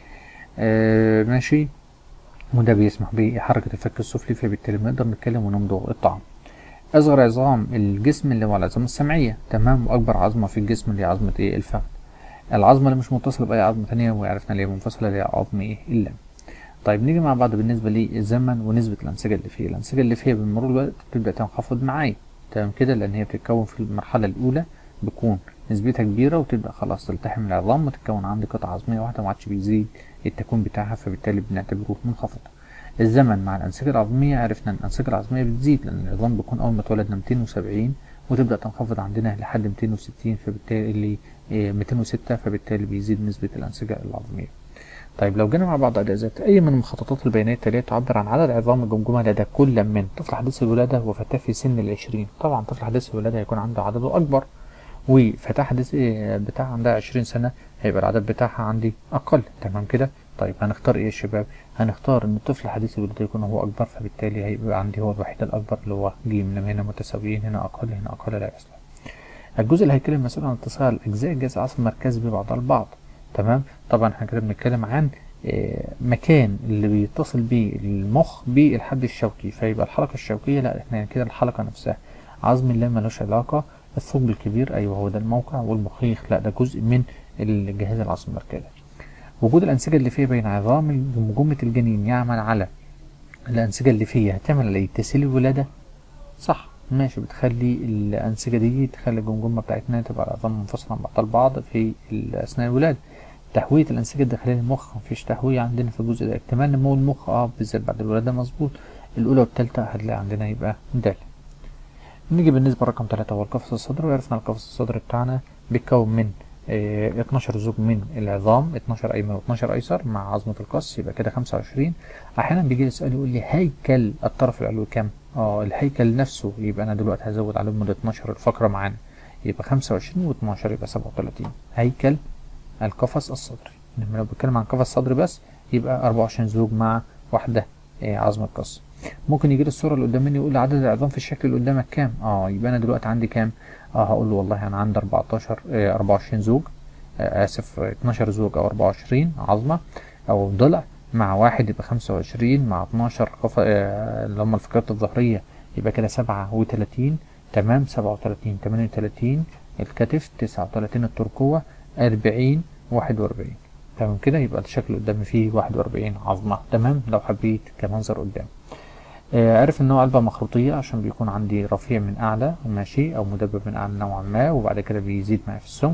[SPEAKER 1] آه ماشي وده بيسمح بحركة الفك السفلي فبالتالي بنقدر نتكلم ونمضغ الطعام أصغر عظام الجسم اللي هو العظام السمعية تمام وأكبر عظمة في الجسم اللي هي عظمة إيه الفخذ العظمة اللي مش متصلة بأي عظمة تانية وعرفنا اللي هي منفصلة اللي هي عظم إيه اللم طيب نيجي مع بعض بالنسبة للزمن ونسبة الأنسجة اللي فيه الأنسجة اللي فيها بمرور الوقت بتبدأ تنخفض معايا تمام كده لأن هي بتتكون في المرحلة الأولى بتكون نسبتها كبيرة وتبدأ خلاص تلتحم العظام وتتكون عندي قطعة عظمية واحدة ما عادش بيزيد التكوين بتاعها فبالتالي بنعتبره منخفض الزمن مع الأنسجة العظمية عرفنا إن الأنسجة العظمية بتزيد لأن العظام بيكون أول ما اتولدنا 270 وتبدأ تنخفض عندنا لحد 260 فبالتالي إيه 206 فبالتالي بيزيد نسبة الأنسجة العظمية. طيب لو جينا مع بعض أداء ذات أي من المخططات البيانية التالية تعبر عن عدد عظام الجمجمة لدى كل من طفل حديث الولادة وفتاة في سن العشرين طبعا طفل حديث الولادة هيكون عنده عدده أكبر وفتاة حديث بتاع عندها عشرين سنة هيبقى العدد بتاعها عندي أقل تمام كده طيب هنختار إيه يا شباب هنختار إن الطفل حديث الولادة يكون هو أكبر فبالتالي هيبقى عندي هو الوحيد الأكبر اللي هو ج لما هنا متساويين هنا أقل هنا أقل لا يصلح الجزء الهيكلي المسؤول عن اتصال أجزاء الجهاز العصبي المركزي ببعضها البعض تمام طبعا احنا كده بنتكلم عن مكان اللي بيتصل بيه المخ بالحد الشوكي فيبقى الحلقة الشوكية لا احنا كده الحلقة نفسها عظم اللي ملوش علاقة الثقب الكبير ايوه هو ده الموقع والمخيخ لا ده جزء من الجهاز العصبي المركزي وجود الأنسجة الليفية بين عظام جمجمة الجنين يعمل على الأنسجة الليفية هتعمل على تسهيل الولادة صح ماشي بتخلي الأنسجة دي تخلي الجمجمة بتاعتنا تبقى العظام منفصلة عن بعضها البعض في أثناء الولادة تهوية الأنسجة الداخلية للمخ مفيش تهوية عندنا في الجزء ده اكتمال نمو المخ اه بالذات بعد الولادة مظبوط الأولى والتالتة هتلاقي عندنا يبقى د نيجي بالنسبة لرقم تلاتة هو القفص الصدري وعرفنا القفص الصدري بتاعنا بيتكون من اه 12 زوج من العظام 12 أيمن و12 أيسر مع عظمة القص يبقى كده 25 أحيانا بيجي لي سؤال يقول لي هيكل الطرف العلوي كام؟ اه الهيكل نفسه يبقى أنا دلوقتي هزود عليهم ال 12 الفقرة معانا يبقى 25 و12 يبقى 37 هيكل القفص الصدري لما لو بتكلم عن قفص صدري بس يبقى 24 زوج مع واحدة آه عظم القص ممكن يجي لي الصورة اللي قدام مني يقول لي عدد العظام في الشكل اللي قدامك كام اه يبقى انا دلوقتي عندي كام اه هقول له والله انا عندي 14 آه 24 زوج آه اسف 12 زوج او 24 عظمة او ضلع مع واحد يبقى 25 مع 12 قف... آه اللي هم الفقرات الظهرية يبقى كده 37 تمام 37 38 الكتف 39 الترقوة 40 واحد وأربعين تمام كده يبقى الشكل قدامي فيه واحد وأربعين عظمة تمام لو حبيت كمنظر قدام آه عرف ان هو علبة مخروطية عشان بيكون عندي رفيع من اعلى ماشي او مدبب من اعلى نوعا ما وبعد كده بيزيد معايا في السمك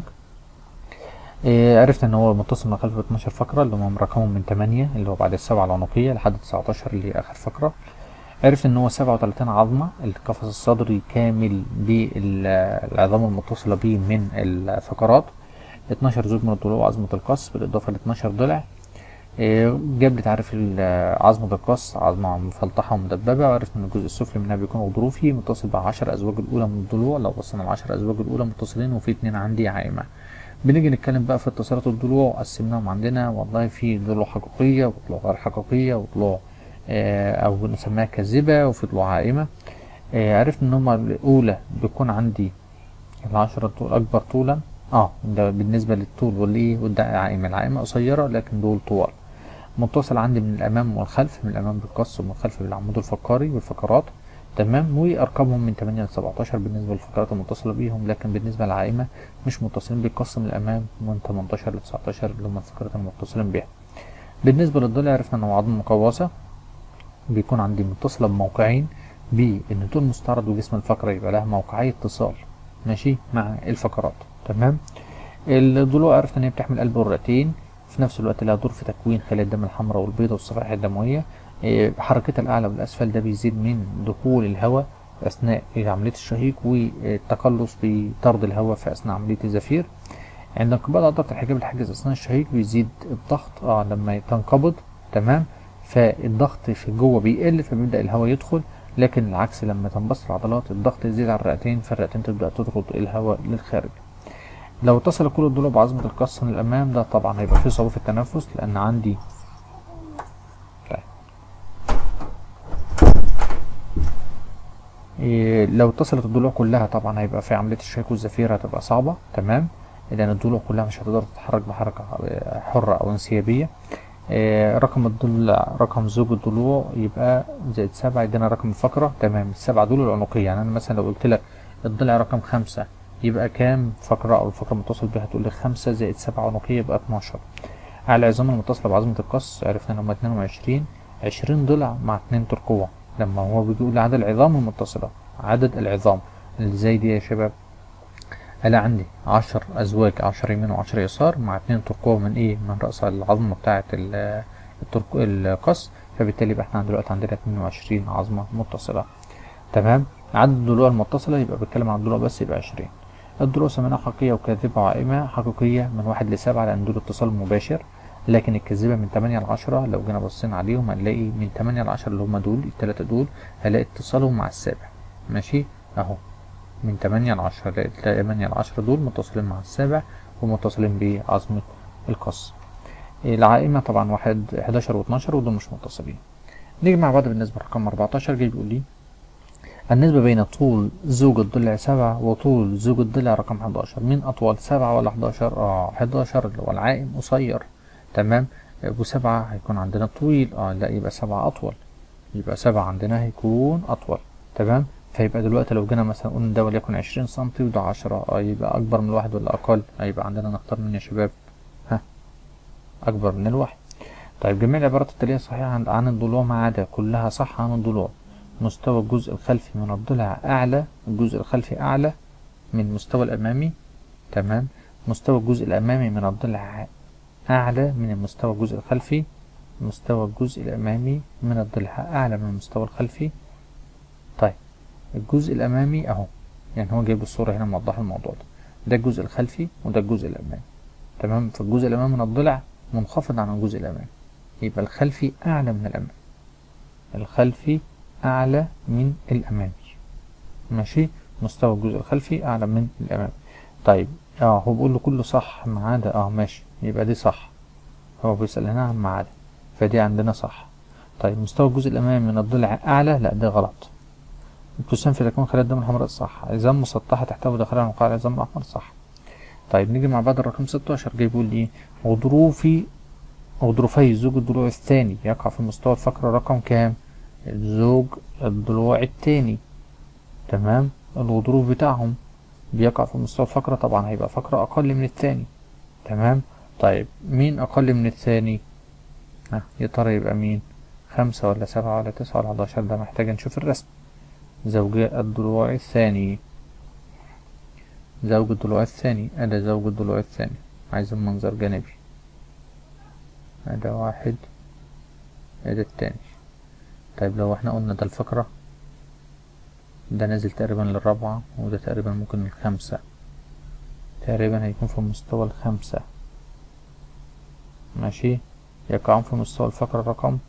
[SPEAKER 1] آه عرفت ان هو متصل من خلف 12 فقرة اللي هم رقمهم من 8 اللي هو بعد السبعة العنقية لحد 19 اللي هي اخر فقرة عرفت ان هو 37 عظمة القفص الصدري كامل بالعظام المتصلة به من الفقرات 12 زوج من الضلوع وعظمة القص بالإضافة ل 12 ضلع جاب لي تعريف عظمة القص عظمة مفلطحة ومدببة وعرفت إن الجزء السفلي منها بيكون غضروفي متصل بعشر أزواج الأولى من الضلوع لو بصينا العشر أزواج الأولى متصلين وفي اتنين عندي عائمة بنيجي نتكلم بقى في اتصالات الضلوع قسمناهم عندنا والله في ضلوع حقيقية وضلوع غير حقيقية وضلوع أو نسميها كاذبة وفي ضلوع عائمة عرفت إن هما الأولى بيكون عندي العشرة الأكبر طولا اه ده بالنسبة للطول والايه والعائمة العائمة قصيرة لكن دول طوال متصل عندي من الأمام والخلف من الأمام بالقص ومن الخلف بالعمود الفقري والفقرات تمام وأرقامهم من 8 ل 17 بالنسبة للفقرات المتصلة بيهم لكن بالنسبة للعائمة مش متصلين بالقص من الأمام من 18 ل 19 اللي هم الفقرات المتصلين بيها بالنسبة للضلع عرفنا إنه عظم مقوسة بيكون عندي متصلة بموقعين بإن طول مستعرض وجسم الفقرة يبقى لها موقعي اتصال ماشي مع الفقرات تمام الضلوع عرفت ان هي بتحمل قلب والرئتين في نفس الوقت لها دور في تكوين خلايا الدم الحمراء والبيضاء والصفائح الدمويه حركتها الاعلى والاسفل ده بيزيد من دخول الهواء اثناء عمليه الشهيق والتقلص بطرد الهواء في اثناء عمليه الزفير عند انقباض عضله الحجاب الحاجز اثناء الشهيق بيزيد الضغط اه لما تنقبض تمام فالضغط في جوه بيقل فبيبدا الهواء يدخل لكن العكس لما تنبسط العضلات الضغط يزيد على الرئتين فالرئتين تبدا تطرد الهواء للخارج لو اتصل كل الضلوع بعظمة القص من الأمام ده طبعا هيبقى فيه صعوبة في التنفس لأن عندي طيب. إيه لو اتصلت الضلوع كلها طبعا هيبقى في عملية الشهيق والزفير هتبقى صعبة تمام لأن الضلوع كلها مش هتقدر تتحرك بحركة حرة أو انسيابية إيه رقم الضلع رقم زوج الضلوع يبقى زائد سبعة يدينا رقم الفقرة تمام السبعة دول العنقية يعني أنا مثلا لو قلت لك الضلع رقم خمسة يبقى كام فقرة أو الفقرة المتصل بها تقول لي خمسة زائد سبعة عنقية يبقى اتناشر على العظام المتصلة بعظمة القص عرفنا إن هما اتنين وعشرين عشرين ضلع مع اتنين ترقوة لما هو بيقول عدد العظام المتصلة عدد العظام اللي زي دي يا شباب أنا عندي عشر أزواج عشر يمين وعشر يسار مع اتنين ترقوة من إيه من رأس العظمة بتاعة القص فبالتالي يبقى احنا دلوقتي عندنا 22 عظمة متصلة تمام عدد الضلوع المتصلة يبقى بتكلم عن الضلوع بس يبقى 20 الضلوع سميناها حقيقية وكاذبة وعائمة حقيقية من واحد لسبعة لأن دول اتصال مباشر لكن الكاذبة من 8 ل 10 لو جينا بصينا عليهم هنلاقي من 8 ل 10 اللي هم دول التلاتة دول هنلاقي اتصالهم مع السابع ماشي اهو من 8 ل 10 هنلاقي 8 ل 10 دول متصلين مع السابع ومتصلين بعظمة القص العائمة طبعا واحد 11 و12 ودول مش متصلين نيجي مع بعض بالنسبة لرقم 14 جاي بيقول لي النسبة بين طول زوج الضلع سبعة وطول زوج الضلع رقم 11 مين أطول سبعة ولا 11 اه 11 اللي هو العائم قصير تمام وسبعة هيكون عندنا طويل اه لا يبقى سبعة أطول يبقى سبعة عندنا هيكون أطول تمام فيبقى دلوقتي لو جينا مثلا قلنا ده وليكن 20 سنتي وده 10 اه يبقى أكبر من الواحد ولا أقل هيبقى عندنا نختار مين يا شباب ها أكبر من الواحد طيب جميع العبارات التالية صحيحة عن عن الضلوع ما عدا كلها صح عن الضلوع مستوى الجزء الخلفي من الضلع أعلى الجزء الخلفي أعلى من المستوى الأمامي تمام مستوى الجزء الأمامي من الضلع أعلى من المستوى الجزء الخلفي مستوى الجزء الأمامي من الضلع أعلى من المستوى الخلفي طيب الجزء الأمامي أهو يعني هو جايب الصورة هنا موضح الموضوع ده ده الجزء الخلفي وده الجزء الأمامي تمام فالجزء الأمامي من الضلع منخفض عن الجزء الأمامي يبقى الخلفي أعلى من الأمامي الخلفي أعلى من الأمامي ماشي مستوى الجزء الخلفي أعلى من الأمامي طيب اه هو بيقول له كله صح ما عدا اه ماشي يبقى دي صح هو بيسأل هنا عن ما عدا فدي عندنا صح طيب مستوى الجزء الأمامي من الضلع أعلى لا ده غلط الجسام في تكوين خلايا الدم الحمراء صح عظام مسطحة تحتوي داخلها وقاع العظام الأحمر صح طيب نيجي مع بعض الرقم 16 جاي بيقول ايه غضروفي غضروفي الزوج الضلوع الثاني يقع في مستوى الفقرة رقم كام الزوج الضلوع الثاني تمام الغضروف بتاعهم بيقع في مستوى الفقرة طبعا هيبقى فقرة أقل من الثاني تمام طيب مين أقل من الثاني ها يا ترى يبقى مين خمسة ولا سبعة ولا تسعة ولا حداشر ده محتاج نشوف الرسم زوج الضلوع الثاني زوج الضلوع الثاني أدا زوج الضلوع الثاني عايز منظر جانبي أدا واحد أدا التاني طيب لو احنا قلنا ده الفقرة ده نازل تقريبا للرابعة وده تقريبا ممكن الخمسة تقريبا هيكون في مستوى الخمسة ماشي يقعون في مستوى الفقرة رقم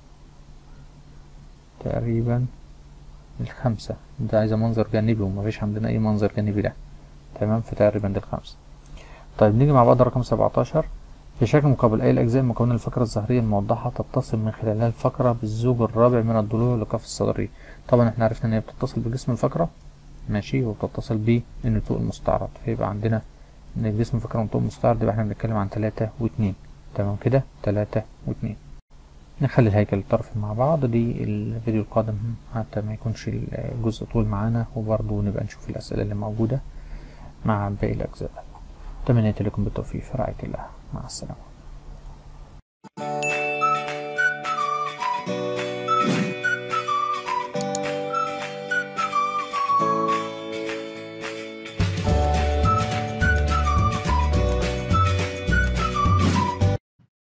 [SPEAKER 1] تقريبا الخمسة ده عايزة منظر جانبي ومفيش عندنا أي منظر جانبي ده تمام فتقريبا دي الخمسة طيب نيجي مع بعض رقم سبعتاشر في شكل مقابل أي الأجزاء المكونة للفقرة الظهرية الموضحة تتصل من خلالها الفقرة بالزوج الرابع من الضلوع لقف الصدري طبعا احنا عرفنا إن هي بتتصل بجسم الفقرة ماشي وبتتصل بالنتوء المستعرض فيبقى عندنا إن الجسم الفقرة والنتوء المستعرض يبقى احنا بنتكلم عن تلاتة واتنين تمام كده تلاتة واتنين نخلي الهيكل الطرفي مع بعض دي الفيديو القادم حتى ما يكونش الجزء طول معانا وبرضه نبقى نشوف الأسئلة اللي موجودة مع باقي الأجزاء تمنيت لكم بالتوفيق في رعاية الله مع السلامة